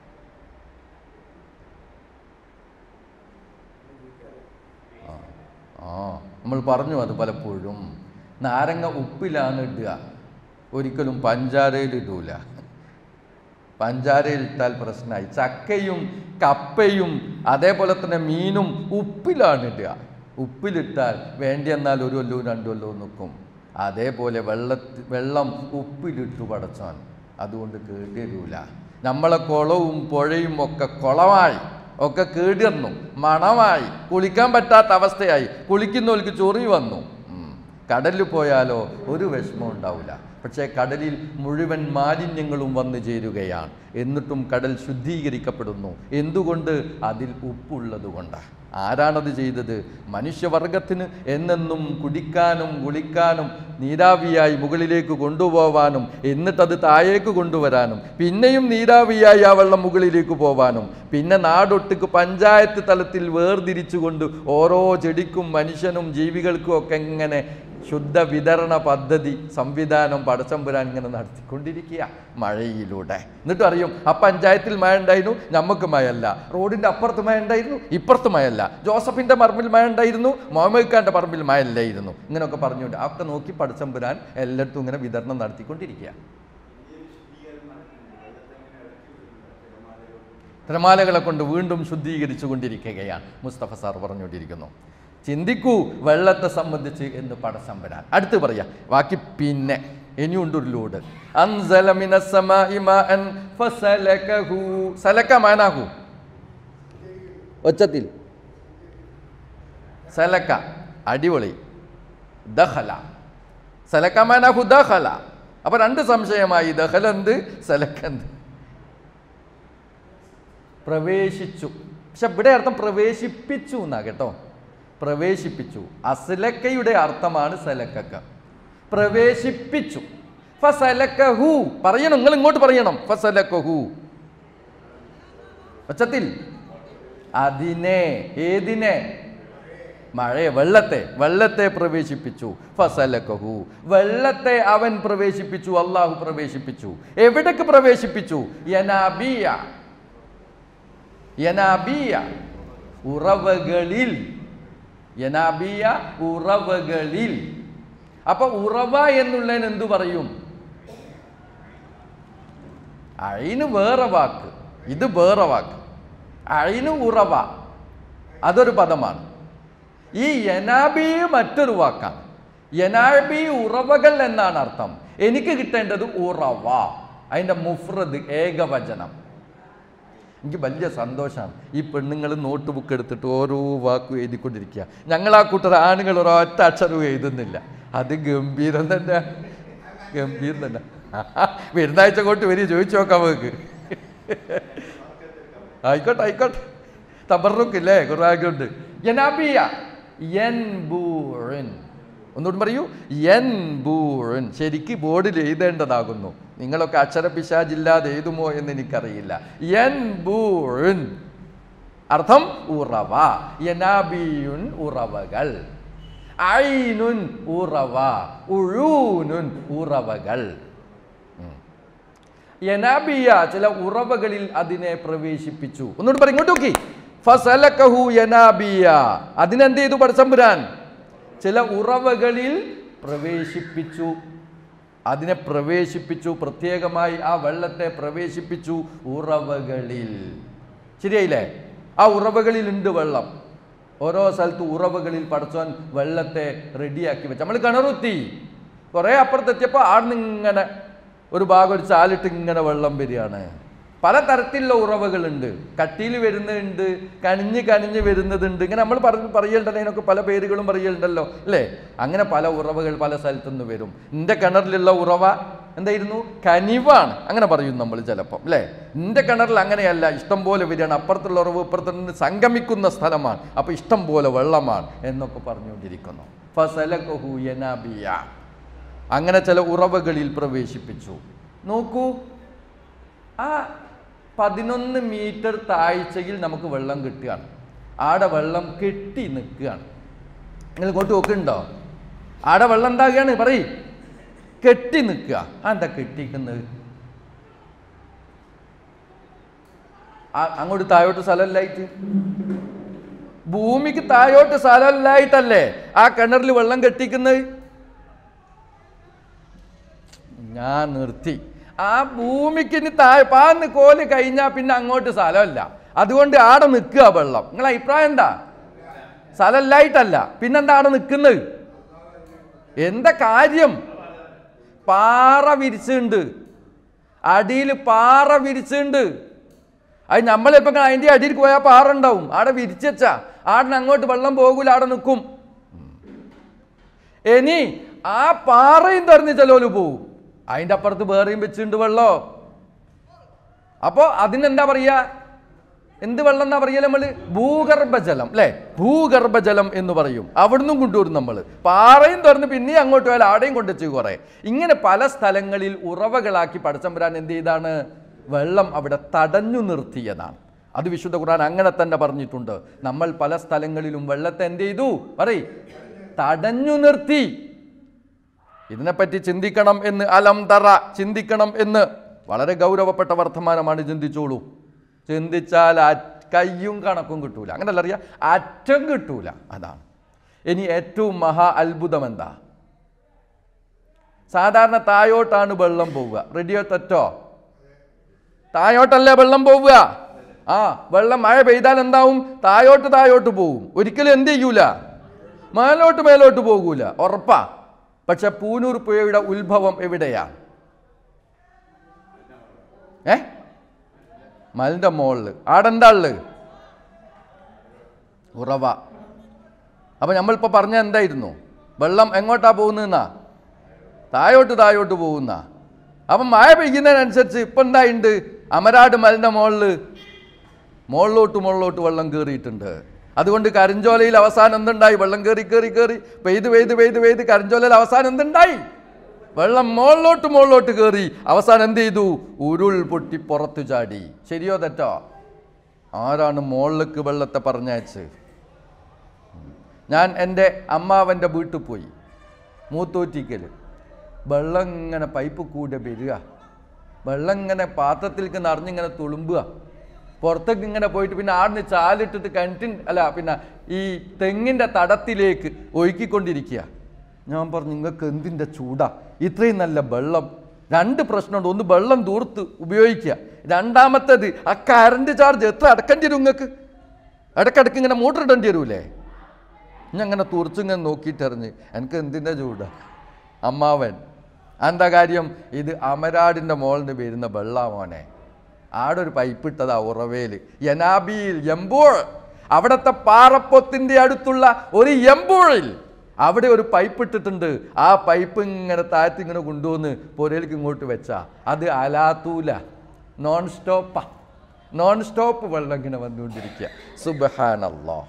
ആ ആ നമ്മൾ പറഞ്ഞു അത് പലപ്പോഴും നാരങ്ങ ഉപ്പിലാണ് ഇടുക ഒരിക്കലും പഞ്ചാരയിൽ ഇടൂല പഞ്ചാരയിൽ ഇട്ടാൽ പ്രശ്നമായി ചക്കയും കപ്പയും അതേപോലെ തന്നെ മീനും ഉപ്പിലാണ് ഇടുക ഉപ്പിലിട്ടാൽ വേണ്ടി എന്നാൽ ഒരു കൊല്ലവും രണ്ടു കൊല്ലവും നിൽക്കും അതേപോലെ വെള്ളത്തി വെള്ളം ഉപ്പിലിട്ടു പടച്ചാൻ അതുകൊണ്ട് കേടിരൂല നമ്മളെ കുളവും പുഴയും ഒക്കെ കുളമായി ഒക്കെ കേടിർന്നു മണമായി കുളിക്കാൻ പറ്റാത്ത അവസ്ഥയായി കുളിക്കുന്നവർക്ക് ചൊറി വന്നു ഉം. കടലിൽ പോയാലോ ഒരു വിഷമം ഉണ്ടാവില്ല പക്ഷേ കടലിൽ മുഴുവൻ മാലിന്യങ്ങളും വന്നു ചേരുകയാണ് എന്നിട്ടും കടൽ ശുദ്ധീകരിക്കപ്പെടുന്നു എന്തുകൊണ്ട് അതിൽ ഉപ്പുള്ളത് കൊണ്ടാണ് ആരാണത് ചെയ്തത് മനുഷ്യവർഗത്തിന് എന്നെന്നും കുടിക്കാനും കുളിക്കാനും നീരാവിയായി മുകളിലേക്ക് കൊണ്ടുപോവാനും എന്നിട്ടത് താഴേക്ക് കൊണ്ടുവരാനും പിന്നെയും നീരാവിയായി ആ വെള്ളം മുകളിലേക്ക് പോവാനും പിന്നെ നാടൊട്ടുക്ക് പഞ്ചായത്ത് തലത്തിൽ വേർതിരിച്ചുകൊണ്ട് ഓരോ ചെടിക്കും മനുഷ്യനും ജീവികൾക്കും ഒക്കെ എങ്ങനെ ശുദ്ധ വിതരണ പദ്ധതി സംവിധാനം പടച്ചമ്പുരാൻ ഇങ്ങനെ നടത്തിക്കൊണ്ടിരിക്കുക മഴയിലൂടെ എന്നിട്ട് അറിയും ആ പഞ്ചായത്തിൽ മഴ ഉണ്ടായിരുന്നു നമുക്ക് മഴയല്ല റോഡിന്റെ അപ്പുറത്ത് മഴ ഉണ്ടായിരുന്നു ഇപ്പുറത്ത് മഴയല്ല ജോസഫിന്റെ പറമ്പിൽ മഴ ഉണ്ടായിരുന്നു മുഹമ്മദ് ഖാന്റെ പറമ്പിൽ മഴ ഇല്ലായിരുന്നു ഇങ്ങനെയൊക്കെ പറഞ്ഞുകൊണ്ട് ഒക്കെ നോക്കി പടച്ചമ്പുരാൻ എല്ലായിടത്തും ഇങ്ങനെ വിതരണം നടത്തിക്കൊണ്ടിരിക്കുക തിരമാലകളെ കൊണ്ട് വീണ്ടും ശുദ്ധീകരിച്ചു കൊണ്ടിരിക്കുകയാണ് മുസ്തഫ സാർ പറഞ്ഞുകൊണ്ടിരിക്കുന്നു ചിന്തിക്കൂ വെള്ളത്തെ സംബന്ധിച്ച് എന്ന് പടസമ്പരാൻ അടുത്ത് പറയാം ബാക്കി പിന്നെ ഇനിയുണ്ടൊരു ലൂട് അൻസല മിനസ് സമാഇ മാഅൻ ഫസലകഹു സലക മാനാഹു ഒച്ചത്തിൽ സലക അടിപൊളി ദഹല സലക മാനാഹു ദഹല അപ്പൊ രണ്ട് സംശയമായി ദഹല എന്ത് സലക്ക എന്ത് പ്രവേശിച്ചു പക്ഷെ ഇവിടെ അർത്ഥം പ്രവേശിപ്പിച്ചു എന്നാ കേട്ടോ പ്രവേശിപ്പിച്ചു അസലക്കയുടെ അർത്ഥമാണ് സലക്കക്ക പ്രവേശിപ്പിച്ചു ഫസലക്കഹു പറയണം നിങ്ങൾ ഇങ്ങോട്ട് പറയണം ഫസലക്കഹു ഒച്ചത്തിൽ അതിനെ ഏതിനെ മഴയെ വെള്ളത്തെ വെള്ളത്തെ പ്രവേശിപ്പിച്ചു ഫസലക്കഹു വെള്ളത്തെ അവൻ പ്രവേശിപ്പിച്ചു അള്ളാഹു പ്രവേശിപ്പിച്ചു എവിടേക്ക് പ്രവേശിപ്പിച്ചു യനാബിയ യനാബിയ ഉറവകളിൽ യനാബിയ ഉറവകളിൽ അപ്പൊ ഉറവ എന്നുള്ളതിന് എന്തു പറയും അയിന് വേറെ വാക്ക് ഇത് വേറെ വാക്ക് അയിന് ഉറവ അതൊരു പദമാണ് ഈ യനാബി മറ്റൊരു വാക്കാണ് യനാബി ഉറവകൾ എന്നാണ് അർത്ഥം എനിക്ക് കിട്ടേണ്ടത് ഉറവ അതിൻ്റെ മുഫ്രദ് ഏകവചനം എനിക്ക് വലിയ സന്തോഷമാണ് ഈ പെണ്ണുങ്ങൾ നോട്ട് ബുക്ക് എടുത്തിട്ട് ഓരോ വാക്കും എഴുതിക്കൊണ്ടിരിക്കുക ഞങ്ങൾ ആ കൂട്ടർ ആണുങ്ങൾ ഒരൊറ്റ അക്ഷരവും എഴുതുന്നില്ല അത് ഗംഭീരം തന്നെ ഗംഭീരം തന്നെ വരുന്നാഴ്ച കൊണ്ട് വരി ചോദിച്ചു നോക്കാം നമുക്ക് ആയിക്കോട്ടെ ആയിക്കോട്ടെ തബറുക്കില്ലേ ഖുറാഖുണ്ട് യനാബിയ യൻബൂറിൻ ഒന്നുകൂടി പറയൂ യൻബൂറിൻ ശരിക്ക് ബോർഡിൽ എഴുതേണ്ടതാകുന്നു നിങ്ങളൊക്കെ അക്ഷരപിശാജില്ലാതെ എഴുതുമോ എന്ന് എനിക്കറിയില്ല യൻബൂറിൻ അർത്ഥം ഉറവ യനാബിയുൻ ഉറവകൾ ഐനുൻ ഉറവ ഉഴൂനുൻ ഉറവകൾ ഉം. യനാബിയ ചില ഉറവകളിൽ അതിനെ പ്രവേശിപ്പിച്ചു ഒന്നുകൂടി പറ ഇങ്ങോട്ട് നോക്കി ഫസലക്കഹു യനാബിയ അതിനെന്ത് ചെയ്തു പടച്ചമ്പുരാൻ ചില ഉറവകളിൽ പ്രവേശിപ്പിച്ചു അതിനെ പ്രവേശിപ്പിച്ചു പ്രത്യേകമായി ആ വെള്ളത്തെ പ്രവേശിപ്പിച്ചു ഉറവകളിൽ ശരിയായില്ലേ ആ ഉറവകളിൽ ഉണ്ട് വെള്ളം ഓരോ സ്ഥലത്ത് ഉറവകളിൽ പടച്ചോൻ വെള്ളത്തെ റെഡിയാക്കി വെച്ചു നമ്മൾ കിണറുത്തി കുറേ അപ്പുറത്തെത്തിയപ്പോൾ ആടുന്ന് ഇങ്ങനെ ഒരു ഭാഗം ഒരു ചാലിട്ട് ഇങ്ങനെ വെള്ളം വരികയാണ് പല തരത്തിലുള്ള ഉറവകളുണ്ട് കട്ടിയിൽ വരുന്നുണ്ട് കനിഞ്ഞ് കനിഞ്ഞ് വരുന്നതുണ്ട് ഇങ്ങനെ നമ്മൾ പറഞ്ഞ് പറയലുണ്ടല്ലോ അതിനൊക്കെ പല പേരുകളും പറയലുണ്ടല്ലോ അല്ലേ അങ്ങനെ പല ഉറവകൾ പല സ്ഥലത്തുനിന്ന് വരും എൻ്റെ കിണറിലുള്ള ഉറവ എന്തായിരുന്നു കനിവാണ് അങ്ങനെ പറയും നമ്മൾ ചിലപ്പം അല്ലേ എൻ്റെ കിണറിൽ അങ്ങനെയല്ല ഇഷ്ടം പോലെ വരികയാണ് അപ്പുറത്തുള്ള ഉറവ് ഇപ്പുറത്ത് നിന്ന് സംഗമിക്കുന്ന സ്ഥലമാണ് അപ്പോൾ ഇഷ്ടം പോലെ വെള്ളമാണ് എന്നൊക്കെ പറഞ്ഞുകൊണ്ടിരിക്കുന്നു ഫസലഖു യനാബിയ അങ്ങനെ ചില ഉറവകളിൽ പ്രവേശിപ്പിച്ചു നോക്കൂ ആ പതിനൊന്ന് മീറ്റർ താഴ്ചയിൽ നമുക്ക് വെള്ളം കിട്ടുകയാണ് ആടെ വെള്ളം കെട്ടി നിൽക്കുകയാണ് നിങ്ങൾ ഇങ്ങോട്ട് നോക്കുന്നുണ്ടോ ആടെ വെള്ളം എന്താകുകയാണ് പറയ് കെട്ടി നിൽക്കുക ആ എന്താ കെട്ടിക്കുന്നത് ആ- അങ്ങോട്ട് താഴോട്ട് സ്ഥലമില്ലായിട്ട് ഭൂമിക്ക് താഴോട്ട് സ്ഥലമില്ലായിട്ടല്ലേ ആ കിണറിൽ വെള്ളം കെട്ടിക്കുന്നത് ഞാൻ നിർത്തി ആ ഭൂമിക്ക് ഇനി താഴെ പാന്ന് കോല് കഴിഞ്ഞാൽ പിന്നെ അങ്ങോട്ട് സ്ഥലമല്ല അതുകൊണ്ട് ആടെ നിൽക്കുക വെള്ളം നിങ്ങളെ അഭിപ്രായം എന്താ സ്ഥലമില്ലായിട്ടല്ല പിന്നെന്താ ആടെ നിൽക്കുന്നത് എന്താ കാര്യം പാറ വിരിച്ചുണ്ട് അടിയിൽ പാറ വിരിച്ചുണ്ട് അത് നമ്മളിപ്പം അതിൻ്റെ അടിയിൽ പോയാൽ പാറ ഉണ്ടാവും ആടെ വിരിച്ചാ ആടിന് അങ്ങോട്ട് വെള്ളം പോകൂല ആടെ നിൽക്കും ഇനി ആ പാറയും തെരഞ്ഞ് ചെലോല് പോവും അതിൻ്റെ അപ്പുറത്ത് വേറെയും വെച്ചിട്ടുണ്ട് വെള്ളോ അപ്പോൾ അതിനെന്താ പറയുക എന്ത് വെള്ളം എന്നാ പറയുക നമ്മൾ ഭൂഗർഭജലം അല്ലേ ഭൂഗർഭജലം എന്ന് പറയും അവിടുന്ന് കൊണ്ടുവരും നമ്മൾ പാറയും തുറന്ന് പിന്നെയും അങ്ങോട്ട് പോയാൽ ആടെയും കൊണ്ടുവച്ച് കുറേ ഇങ്ങനെ പല സ്ഥലങ്ങളിൽ ഉറവകളാക്കി പടച്ചമ്പരാൻ എന്ത് ചെയ്താണ് വെള്ളം അവിടെ തടഞ്ഞു നിർത്തിയതാണ് അത് വിശുദ്ധ ഖുർആൻ അങ്ങനെ തന്നെ പറഞ്ഞിട്ടുണ്ട് നമ്മൾ പല സ്ഥലങ്ങളിലും വെള്ളത്തെ എന്ത് ചെയ്തു പറയ് തടഞ്ഞു നിർത്തി ഇതിനെപ്പറ്റി ചിന്തിക്കണം എന്ന് അലം തറ ചിന്തിക്കണം എന്ന് വളരെ ഗൗരവപ്പെട്ട വർത്തമാനമാണ് ചിന്തിച്ചോളൂ ചിന്തിച്ചാൽ ആ കയ്യും കണക്കും കിട്ടൂല അങ്ങനല്ല അറിയാം അറ്റം കിട്ടൂല അതാണ് ഇനി ഏറ്റവും മഹാ അത്ഭുതം എന്താ സാധാരണ തായോട്ടാണ് വെള്ളം പോവുക റെഡിയോ തെറ്റോ തായോട്ടല്ലേ വെള്ളം പോവുക ആ വെള്ളം മഴ പെയ്താൽ എന്താവും തായോട്ട് തായോട്ട് പോവും ഒരിക്കലും എന്ത് ചെയ്യൂല മേലോട്ട് മേലോട്ട് പോകൂല ഉറപ്പാ പക്ഷെ പൂനൂർ പുഴയുടെ ഉത്ഭവം എവിടെയാ ഏ മലിന്റെ മോളില് ആടെന്താ ഉള്ളത് ഉറവ അപ്പൊ നമ്മളിപ്പോ പറഞ്ഞ എന്തായിരുന്നു വെള്ളം എങ്ങോട്ടാ പോകുന്നതെന്നാ തായോട്ട് തായോട്ട് പോകുന്ന അപ്പം മഴ പെയ്യുന്നതിനനുസരിച്ച് ഇപ്പം എന്തായിട്ടുണ്ട് അമരാട് മലിൻ്റെ മുകളിൽ മുകളിലോട്ട് മുകളിലോട്ട് വെള്ളം കയറിയിട്ടുണ്ട് അതുകൊണ്ട് കരിഞ്ചോലയിൽ അവസാനം എന്തുണ്ടായി വെള്ളം കയറി കയറി കയറി പെയ്ത് പെയ്ത് പെയ്ത് പെയ്ത് കരിഞ്ചോലയിൽ അവസാനം എന്തുണ്ടായി വെള്ളം മുകളിലോട്ട് മുകളിലോട്ട് കയറി അവസാനം എന്ത് ചെയ്തു ഉരുൾ പൊട്ടി പുറത്തു ചാടി ശരിയോ തെറ്റോ ആരാണ് മുകളിലേക്ക് വെള്ളത്തെ പറഞ്ഞയച്ച് ഞാൻ എൻ്റെ അമ്മാവൻ്റെ വീട്ടിൽ പോയി മൂത്തോറ്റിക്കൽ വെള്ളം ഇങ്ങനെ പൈപ്പ് കൂടെ വരിക വെള്ളം ഇങ്ങനെ പാത്രത്തിലേക്ക് നിറഞ്ഞിങ്ങനെ തുളുമ്പുക പുറത്തേക്ക് ഇങ്ങനെ പോയിട്ട് പിന്നെ ആടിന് ചാലിട്ടിട്ട് കിണറ്റിൻ അല്ല പിന്നെ ഈ തെങ്ങിൻ്റെ തടത്തിലേക്ക് ഒഴുക്കിക്കൊണ്ടിരിക്കുക ഞാൻ പറഞ്ഞു നിങ്ങൾക്ക് എന്തിൻ്റെ ചൂടാ ഇത്രയും നല്ല വെള്ളം രണ്ട് പ്രശ്നമുണ്ട് ഒന്ന് വെള്ളം ദൂർത്ത് ഉപയോഗിക്കുക രണ്ടാമത്തേത് ആ കറണ്ട് ചാർജ് എത്ര അടക്കേണ്ടി വരും നിങ്ങൾക്ക് ഇടയ്ക്കിടയ്ക്ക് ഇങ്ങനെ മോട്ടർ ഇടേണ്ടി വരൂലേ ഞാൻ അങ്ങനെ തുറച്ചിങ്ങനെ നോക്കിയിട്ടെറിഞ്ഞ് എനിക്ക് എന്തിൻ്റെ ചൂടാ അമ്മാവൻ എന്താ കാര്യം ഇത് അമരാടിൻ്റെ മോളിന് വരുന്ന വെള്ളാ മോനെ ആടെ ഒരു പൈപ്പ് ഇട്ടതാ ഉറവേൽ യനാബിയിൽ എമ്പോൾ അവിടുത്തെ പാറപ്പൊത്തിൻ്റെ അടുത്തുള്ള ഒരു എമ്പോഴിൽ അവിടെ ഒരു പൈപ്പ് ഇട്ടിട്ടുണ്ട് ആ പൈപ്പ് ഇങ്ങനെ താഴ്ത്തി ഇങ്ങനെ കൊണ്ടുവന്ന് പുരയിലേക്ക് ഇങ്ങോട്ട് വെച്ചാ അത് അലാത്തൂല നോൺ സ്റ്റോപ്പാ നോൺ സ്റ്റോപ്പ് വെള്ളം ഇങ്ങനെ വന്നുകൊണ്ടിരിക്കുക സുബഹാനല്ലോ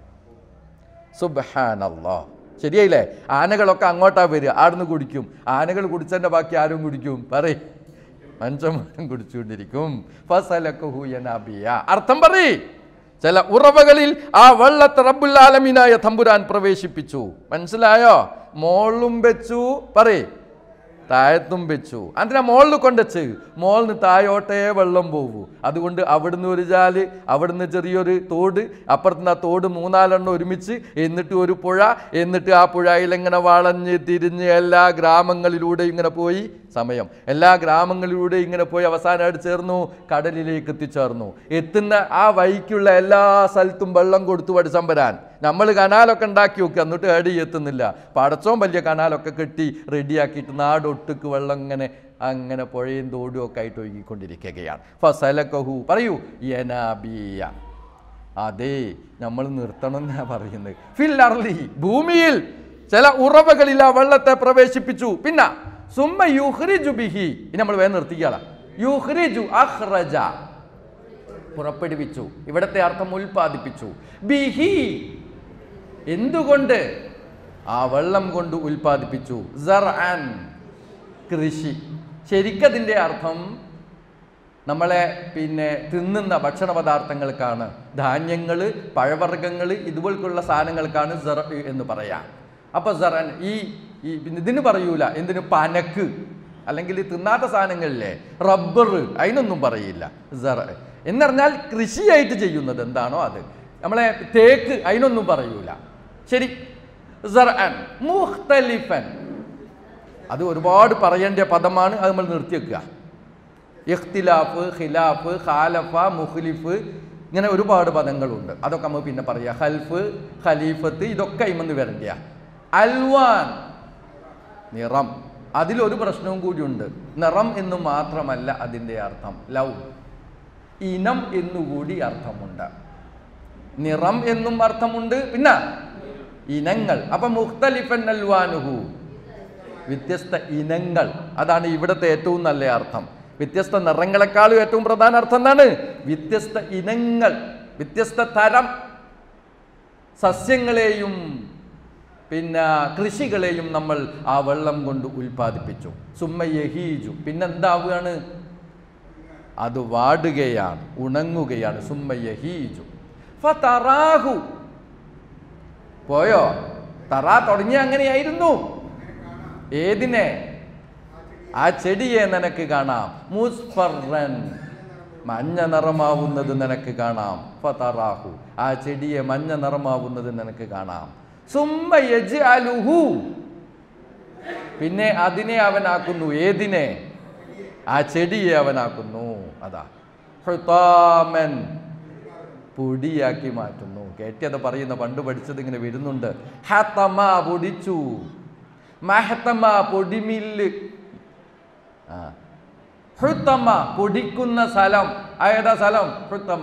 സുബഹാനല്ലോ ശരിയായില്ലേ ആനകളൊക്കെ അങ്ങോട്ടാ വരിക ആടുന്ന് കുടിക്കും ആനകൾ കുടിച്ചതിൻ്റെ ബാക്കി ആരും കുടിക്കും പറയ് മനുഷ്യന്മാരും കുടിച്ചുകൊണ്ടിരിക്കും ഫസലക്ക് ഹൂയനാബിയ അർത്ഥം പറയ് ചില ഉറവകളിൽ ആ വെള്ളത്തെ റബ്ബുല്ലാലമീനായ തമ്പുരാൻ പ്രവേശിപ്പിച്ചു മനസ്സിലായോ മോളും വെച്ചു പറയ് താഴത്തും വെച്ചു അതിനാ മോളിൽ കൊണ്ടുവച്ച് മോളിന് തായോട്ടേ വെള്ളം പോകൂ അതുകൊണ്ട് അവിടുന്ന് ഒരു ചാല് അവിടുന്ന് ചെറിയൊരു തോട് അപ്പുറത്തുനിന്ന് ആ തോട് മൂന്നാലെണ്ണം ഒരുമിച്ച് എന്നിട്ട് ഒരു പുഴ എന്നിട്ട് ആ പുഴയിൽ ഇങ്ങനെ വളഞ്ഞ് തിരിഞ്ഞ് എല്ലാ ഗ്രാമങ്ങളിലൂടെ ഇങ്ങനെ പോയി സമയം എല്ലാ ഗ്രാമങ്ങളിലൂടെ ഇങ്ങനെ പോയി അവസാനമായിട്ട് ചേർന്നു കടലിലേക്ക് എത്തിച്ചേർന്നു എത്തുന്ന ആ വഴിക്കുള്ള എല്ലാ സ്ഥലത്തും വെള്ളം കൊടുത്തു പഠിച്ചമ്പരാൻ നമ്മൾ കനാലൊക്കെ ഉണ്ടാക്കി വെക്കുക എന്നിട്ട് ഏടി എത്തുന്നില്ല പടച്ചോൻ വലിയ കനാലൊക്കെ കെട്ടി റെഡിയാക്കിയിട്ട് നാടൊട്ടുക്ക് വെള്ളം ഇങ്ങനെ അങ്ങനെ പുഴയും തോടും ഒക്കെ ആയിട്ട് ഒഴുകിക്കൊണ്ടിരിക്കുകയാണ് ഫസലക്കഹു പറയൂ യനാബിയ അതെ നമ്മൾ നിർത്തണം എന്നാ പറയുന്നത് ഫിൽ അർലി ഭൂമിയിൽ ചില ഉറവകളിൽ ആ വെള്ളത്തെ പ്രവേശിപ്പിച്ചു പിന്നെ സുമ്മ യുഹ്രിജു ബിഹി ഇനി നമ്മൾ വേഗം നിർത്തിക്കാളാം യുഹ്രിജു അഹ്റജ പുറപ്പെടുവിച്ചു ഇവിടത്തെ അർത്ഥം ഉൽപ്പാദിപ്പിച്ചു ബിഹി എന്തുകൊണ്ട് ആ വെള്ളം കൊണ്ട് ഉൽപ്പാദിപ്പിച്ചു സർആൻ കൃഷി ശരിക്കതിൻ്റെ അർത്ഥം നമ്മളെ പിന്നെ തിന്നുന്ന ഭക്ഷണ പദാർത്ഥങ്ങൾക്കാണ് ധാന്യങ്ങൾ പഴവർഗ്ഗങ്ങൾ ഇതുപോലുള്ള സാധനങ്ങൾക്കാണ് ജറ എന്ന് പറയാം അപ്പോൾ ജറൻ ഈ ഈ പിന്നെ ഇതിന് പറയൂല എന്തിന് പനക്ക് അല്ലെങ്കിൽ ഈ തിന്നാത്ത സാധനങ്ങളിലെ റബ്ബർ അതിനൊന്നും പറയില്ല ജറ എന്നറിഞ്ഞാൽ കൃഷിയായിട്ട് ചെയ്യുന്നത് എന്താണോ അത് നമ്മളെ തേക്ക് അതിനൊന്നും പറയൂല ശരി ജർഅൻ മുഖ്തലിഫൻ അത് ഒരുപാട് പറയേണ്ട പദമാണ് അത് നമ്മൾ നിർത്തി വെക്കുക ഇഖ്തിലാഫ് ഖിലാഫ് ഖാലഫ മുഖ്ലിഫ് ഇങ്ങനെ ഒരുപാട് പദങ്ങളുണ്ട് അതൊക്കെ നമ്മൾ പിന്നെ പറയാം ഹൽഫ് ഖലീഫത്ത് ഇതൊക്കെ ഇമെന്ന് വരണ്ട അൽവാൻ നിറം അതിലൊരു പ്രശ്നവും കൂടിയുണ്ട് നിറം എന്ന് മാത്രമല്ല അതിൻ്റെ അർത്ഥം ലവ് ഇനം എന്നുകൂടി അർത്ഥമുണ്ട് നിറം എന്നും അർത്ഥമുണ്ട് പിന്നെ ഇനങ്ങൾ അപ്പൊ മുഖ്തലിഫൻ അൽവാനുഹു വ്യത്യസ്ത ഇനങ്ങൾ അതാണ് ഇവിടുത്തെ ഏറ്റവും നല്ല അർത്ഥം വ്യത്യസ്ത നിറങ്ങളെക്കാളും ഏറ്റവും പ്രധാന അർത്ഥം എന്താണ് വ്യത്യസ്ത ഇനങ്ങൾ വ്യത്യസ്ത തരം സസ്യങ്ങളെയും പിന്നെ കൃഷികളെയും നമ്മൾ ആ വെള്ളം കൊണ്ട് ഉൽപ്പാദിപ്പിച്ചു സുമ്മ യഹീജു പിന്നെന്താവുകയാണ് അത് വാടുകയാണ് ഉണങ്ങുകയാണ് സുമ്മ യഹീജു ഫതറാഹു പോയോ തറ തുടങ്ങിയ അങ്ങനെയായിരുന്നു ഏതിനെ ആ ചെടിയെ നിനക്ക് കാണാം മുസ്ഫറൻ മഞ്ഞ നിറമാവുന്നത് നിനക്ക് കാണാം ഫതറാഹു ആ ചെടിയെ മഞ്ഞ നിറമാവുന്നത് നിനക്ക് കാണാം സുമ്മ യജ്അലുഹു പിന്നെ അതിനെ അവനാക്കുന്നു ഏതിനെ ആ ചെടിയെ അവനാക്കുന്നു അതാ ഹുതാമൻ പൊടിയാക്കി മാറ്റുന്നു കേട്ടിയത് പറയുന്ന പണ്ട് പഠിച്ചത് ഇങ്ങനെ വരുന്നുണ്ട് ഹത്തമ പൊടിച്ചു മഹത്തമ പൊടിമില്ല് ആ ഹൃത്തമ്മ പൊടിക്കുന്ന സ്ഥലം ആ ഏതാ സ്ഥലം ഹൃത്തമ്മ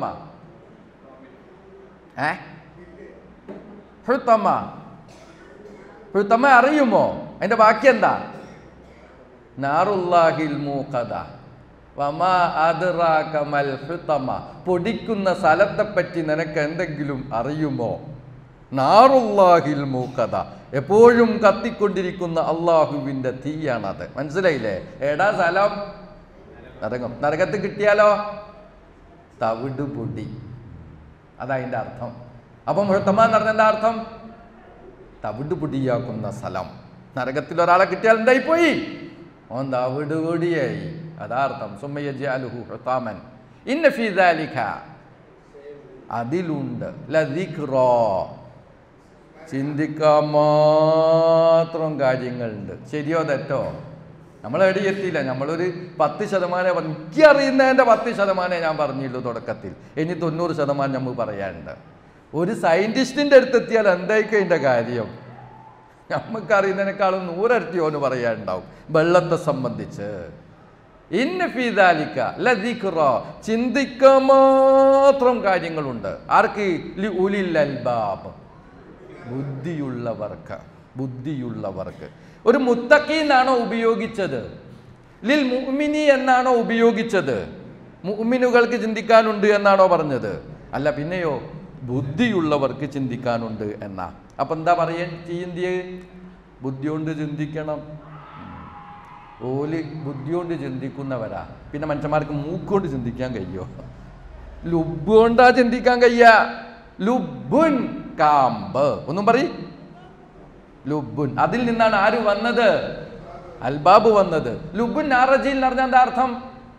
ഏ ഹൃത്തമ്മ ഹൃത്തമ്മ അറിയുമോ അതിന്റെ ബാക്കി എന്താ നാറുല്ലാഹിൽ മൂക്കഥ വമാ അദ്റാക മൽ ഹുതമ പൊടിക്കുന്ന സ്ഥലത്തെപ്പറ്റി നിനക്ക് എന്തെങ്കിലും അറിയുമോ നാറുല്ലാഹിൽ മൂക്കഥ എപ്പോഴും കത്തിക്കൊണ്ടിരിക്കുന്ന അള്ളാഹുവിൻ്റെ തീയാണത് മനസ്സിലായില്ലേ എടാ സ്ഥലം നരകം നരകത്ത് കിട്ടിയാലോ തവിട് പൊടി അതതിൻ്റെ അർത്ഥം അപ്പം മുഴുത്തമ്മ എന്ന് പറഞ്ഞ എന്താ അർത്ഥം തവിട് പൊടിയാക്കുന്ന സ്ഥലം നരകത്തിൽ ഒരാളെ കിട്ടിയാൽ എന്തായി പോയി ഓൻ തവിട് പൊടിയായി അതാ അർത്ഥം സുമ്മയ്യജാലുഹു ഹുത്താമൻ ഇന്ന ഫീദാലിഖ അതിലുണ്ട് ലദിഖ്റോ ചിന്തിക്കാൻ മാത്രം കാര്യങ്ങളുണ്ട് ശരിയോ തെറ്റോ നമ്മൾ എവിടെ എത്തിയില്ല നമ്മളൊരു പത്ത് ശതമാനം പറഞ്ഞു എനിക്ക് അറിയുന്നതിൻ്റെ പത്ത് ശതമാനമേ ഞാൻ പറഞ്ഞുള്ളൂ തുടക്കത്തിൽ ഇനി തൊണ്ണൂറ് ശതമാനം നമ്മൾ പറയാനുണ്ട് ഒരു സയൻറ്റിസ്റ്റിൻ്റെ അടുത്ത് എത്തിയാൽ എന്തായിരിക്കും അതിൻ്റെ കാര്യം നമുക്ക് അറിയുന്നതിനേക്കാളും നൂറരട്ടി ഓന് പറയാനുണ്ടാവും വെള്ളത്തെ സംബന്ധിച്ച് ഇന്ന ഫീദാലിക്ക ലദിഖ്റ ചിന്തിക്കാൻ മാത്രം കാര്യങ്ങളുണ്ട് ആർക്ക് ലി ഉലിൽ അൽബാബ് ബുദ്ധിയുള്ളവർക്ക് ബുദ്ധിയുള്ളവർക്ക് ഒരു മുത്തക്കി എന്നാണോ ഉപയോഗിച്ചത് ലിൽ മുഅ്മിനി എന്നാണോ ഉപയോഗിച്ചത് മുഅ്മിനുകൾക്ക് ചിന്തിക്കാനുണ്ട് എന്നാണോ പറഞ്ഞത് അല്ല പിന്നെയോ ബുദ്ധിയുള്ളവർക്ക് ചിന്തിക്കാനുണ്ട് എന്നാ അപ്പൊ എന്താ പറയാൻ ചെയ്യന്തിയെ ബുദ്ധി കൊണ്ട് ചിന്തിക്കണം ഓല് ബുദ്ധി കൊണ്ട് ചിന്തിക്കുന്നവരാ പിന്നെ മനുഷ്യന്മാർക്ക് മൂക്കുകൊണ്ട് ചിന്തിക്കാൻ കഴിയോ ലുബ് കൊണ്ടാ ചിന്തിക്കാൻ കഴിയ ലുബുൻ കാമ്പ് ഒന്നും പറ ലുബുൻ അതിൽ നിന്നാണ് ആര് വന്നത് അൽബാബ് വന്നത് ലുബുൻ ആറജിൽ എന്ന് പറഞ്ഞാൽ എന്താ അർത്ഥം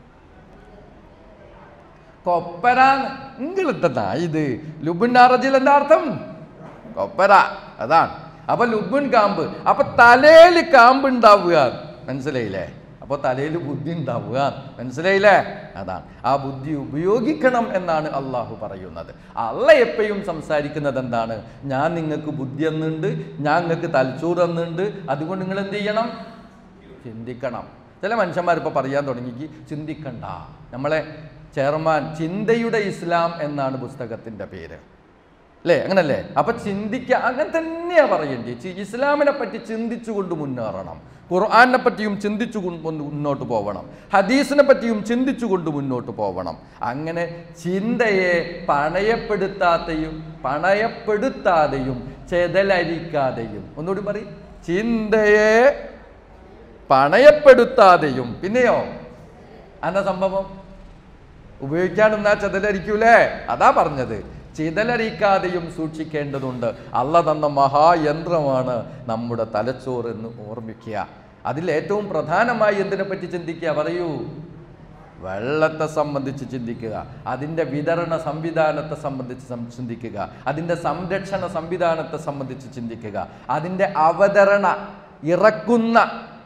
കൊപ്പര നിങ്ങളെന്താ ഇത് ലുബുൻ ആറജിൽ എന്താ അർത്ഥം കൊപ്പര അതാണ് അപ്പൊ ലുബുൻ കാമ്പ് അപ്പൊ തലയിൽ കാമ്പ് ഉണ്ടാവുക മനസ്സിലായില്ലേ അപ്പൊ തലയിൽ ബുദ്ധി ഉണ്ടാവുക മനസ്സിലായില്ലേ അതാണ് ആ ബുദ്ധി ഉപയോഗിക്കണം എന്നാണ് അള്ളാഹു പറയുന്നത് അള്ള എപ്പോഴും സംസാരിക്കുന്നത് എന്താണ് ഞാൻ നിങ്ങൾക്ക് ബുദ്ധി എന്നുണ്ട് ഞാൻ നിങ്ങൾക്ക് തലച്ചോറ് എന്നുണ്ട് അതുകൊണ്ട് നിങ്ങൾ എന്ത് ചെയ്യണം ചിന്തിക്കണം ചില മനുഷ്യന്മാർ ഇപ്പോൾ പറയാൻ തുടങ്ങി ചിന്തിക്കണ്ട നമ്മളെ ചെയർമാൻ ചിന്തയുടെ ഇസ്ലാം എന്നാണ് പുസ്തകത്തിൻ്റെ പേര് അല്ലേ അങ്ങനല്ലേ അപ്പൊ ചിന്തിക്കുക അങ്ങനെ തന്നെയാ പറയേണ്ടി ചി- ഇസ്ലാമിനെ പറ്റി ചിന്തിച്ചുകൊണ്ട് മുന്നേറണം ഖുർആാനെ പറ്റിയും ചിന്തിച്ചു കൊണ്ട് മുന്നോട്ട് പോകണം ഹദീസിനെ പറ്റിയും ചിന്തിച്ചുകൊണ്ട് മുന്നോട്ട് പോകണം അങ്ങനെ ചിന്തയെ പണയപ്പെടുത്താതെയും പണയപ്പെടുത്താതെയും ചെതലരിക്കാതെയും ഒന്നുകൂടി പറയും ചിന്തയെ പണയപ്പെടുത്താതെയും പിന്നെയോ അന്ന സംഭവം ഉപയോഗിക്കാനെന്നാ ചെതലരിക്കൂലേ അതാ പറഞ്ഞത് ചിതലരിക്കാതെയും സൂക്ഷിക്കേണ്ടതുണ്ട് അല്ല തന്ന മഹായന്ത്രമാണ് നമ്മുടെ തലച്ചോറ് എന്ന് ഓർമ്മിക്കുക അതിൽ ഏറ്റവും പ്രധാനമായി എന്തിനെ പറ്റി ചിന്തിക്കുക പറയൂ വെള്ളത്തെ സംബന്ധിച്ച് ചിന്തിക്കുക അതിൻ്റെ വിതരണ സംവിധാനത്തെ സംബന്ധിച്ച് സം- ചിന്തിക്കുക അതിൻ്റെ സംരക്ഷണ സംവിധാനത്തെ സംബന്ധിച്ച് ചിന്തിക്കുക അതിൻ്റെ അവതരണ ഇറക്കുന്ന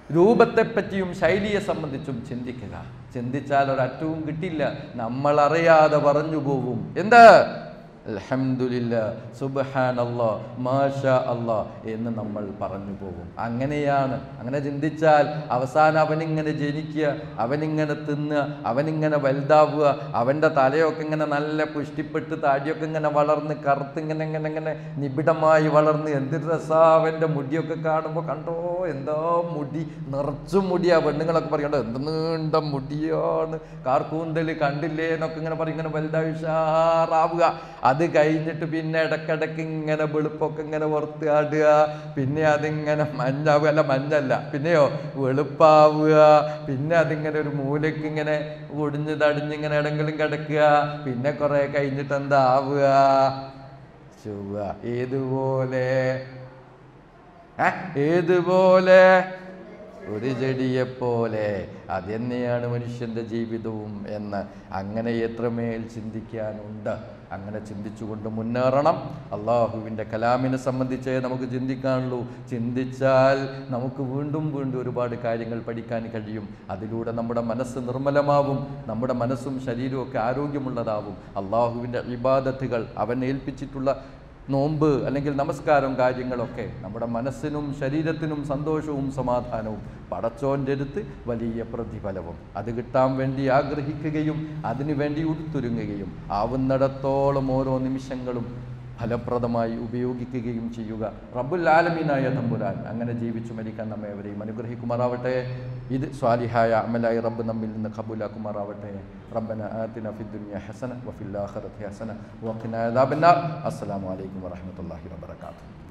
രൂപത്തെപ്പറ്റിയും ശൈലിയെ സംബന്ധിച്ചും ചിന്തിക്കുക ചിന്തിച്ചാൽ ഒരറ്റവും കിട്ടില്ല നമ്മളറിയാതെ പറഞ്ഞു പോവും എന്ത് അൽഹംദുലില്ല സുബ്ഹാനല്ലാ മാഷാ അല്ലാ എന്ന് നമ്മൾ പറഞ്ഞു പോകും അങ്ങനെയാണ് അങ്ങനെ ചിന്തിച്ചാൽ അവസാനം അവനിങ്ങനെ ജനിക്കുക അവനിങ്ങനെ തിന്നുക അവനിങ്ങനെ വലുതാവുക അവൻ്റെ തലയൊക്കെ ഇങ്ങനെ നല്ല പുഷ്ടിപ്പെട്ട് താടിയൊക്കെ ഇങ്ങനെ വളർന്ന് കറുത്ത് ഇങ്ങനെ ഇങ്ങനെ ഇങ്ങനെ നിബിഡമായി വളർന്ന് എന്ത് രസാ അവൻ്റെ മുടിയൊക്കെ കാണുമ്പോൾ കണ്ടോ എന്താ മുടി നിറച്ചും മുടിയാ പെണ്ണുങ്ങളൊക്കെ പറയണ്ടോ എന്ത് നീണ്ട മുടിയാണ് കാർക്കൂന്തൽ കണ്ടില്ലേ എന്നൊക്കെ ഇങ്ങനെ പറയും ഇങ്ങനെ വലുതായി ഉഷാറാവുക അത് കഴിഞ്ഞിട്ട് പിന്നെ ഇടക്കിടക്ക് ഇങ്ങനെ വെളുപ്പൊക്കെ ഇങ്ങനെ പുറത്ത് ആടുക പിന്നെ അതിങ്ങനെ മഞ്ഞാവുക അല്ല മഞ്ഞല്ല പിന്നെയോ വെളുപ്പാവുക പിന്നെ അതിങ്ങനെ ഒരു മൂലയ്ക്ക് ഇങ്ങനെ ഒടിഞ്ഞ് തടിഞ്ഞിങ്ങനെ എവിടെങ്കിലും കിടക്കുക പിന്നെ കുറെ കഴിഞ്ഞിട്ട് എന്താ ആവുക ചൊവ്വ ഏതുപോലെ ഏ? ഏതുപോലെ ഒരു ചെടിയെപ്പോലെ അതുതന്നെയാണ് മനുഷ്യൻ്റെ ജീവിതവും എന്ന് അങ്ങനെ എത്രമേൽ ചിന്തിക്കാനുണ്ട് അങ്ങനെ ചിന്തിച്ചുകൊണ്ട് മുന്നേറണം അള്ളാഹുവിൻ്റെ കലാമിനെ സംബന്ധിച്ചേ നമുക്ക് ചിന്തിക്കാനുള്ളൂ ചിന്തിച്ചാൽ നമുക്ക് വീണ്ടും വീണ്ടും ഒരുപാട് കാര്യങ്ങൾ പഠിക്കാൻ കഴിയും അതിലൂടെ നമ്മുടെ മനസ്സ് നിർമ്മലമാവും നമ്മുടെ മനസ്സും ശരീരവും ഒക്കെ ആരോഗ്യമുള്ളതാവും അള്ളാഹുവിൻ്റെ ഇബാദത്തുകൾ അവൻ ഏൽപ്പിച്ചിട്ടുള്ള നോമ്പ് അല്ലെങ്കിൽ നമസ്കാരം കാര്യങ്ങളൊക്കെ നമ്മുടെ മനസ്സിനും ശരീരത്തിനും സന്തോഷവും സമാധാനവും പടച്ചോൻ്റെ അടുത്ത് വലിയ പ്രതിഫലവും അത് കിട്ടാൻ വേണ്ടി ആഗ്രഹിക്കുകയും അതിനു വേണ്ടി ഉടുത്തുരുങ്ങുകയും ആവുന്നിടത്തോളം ഓരോ നിമിഷങ്ങളും ഫലപ്രദമായി ഉപയോഗിക്കുകയും ചെയ്യുക റബ്ബുൽ ആലമീനായ തമ്പുരാൻ അങ്ങനെ ജീവിച്ചു മരിക്കാൻ നമ്മെ അവരെയും അനുഗ്രഹിക്കുമാറാവട്ടെ ഇത് സ്വാലിഹായ അമലായി റബ്ബ് നമ്മിൽ നിന്ന് കബൂലാക്കുമാറാവട്ടെ റബ്ബന ആതിന ഫി ദുനിയ ഹസന വഫിൽ ആഖിറതി ഹസന വഖിന അദാബന്നാർ അസ്സലാമു അലൈക്കും വറഹ്മത്തുള്ളാഹി വബറകാതുഹു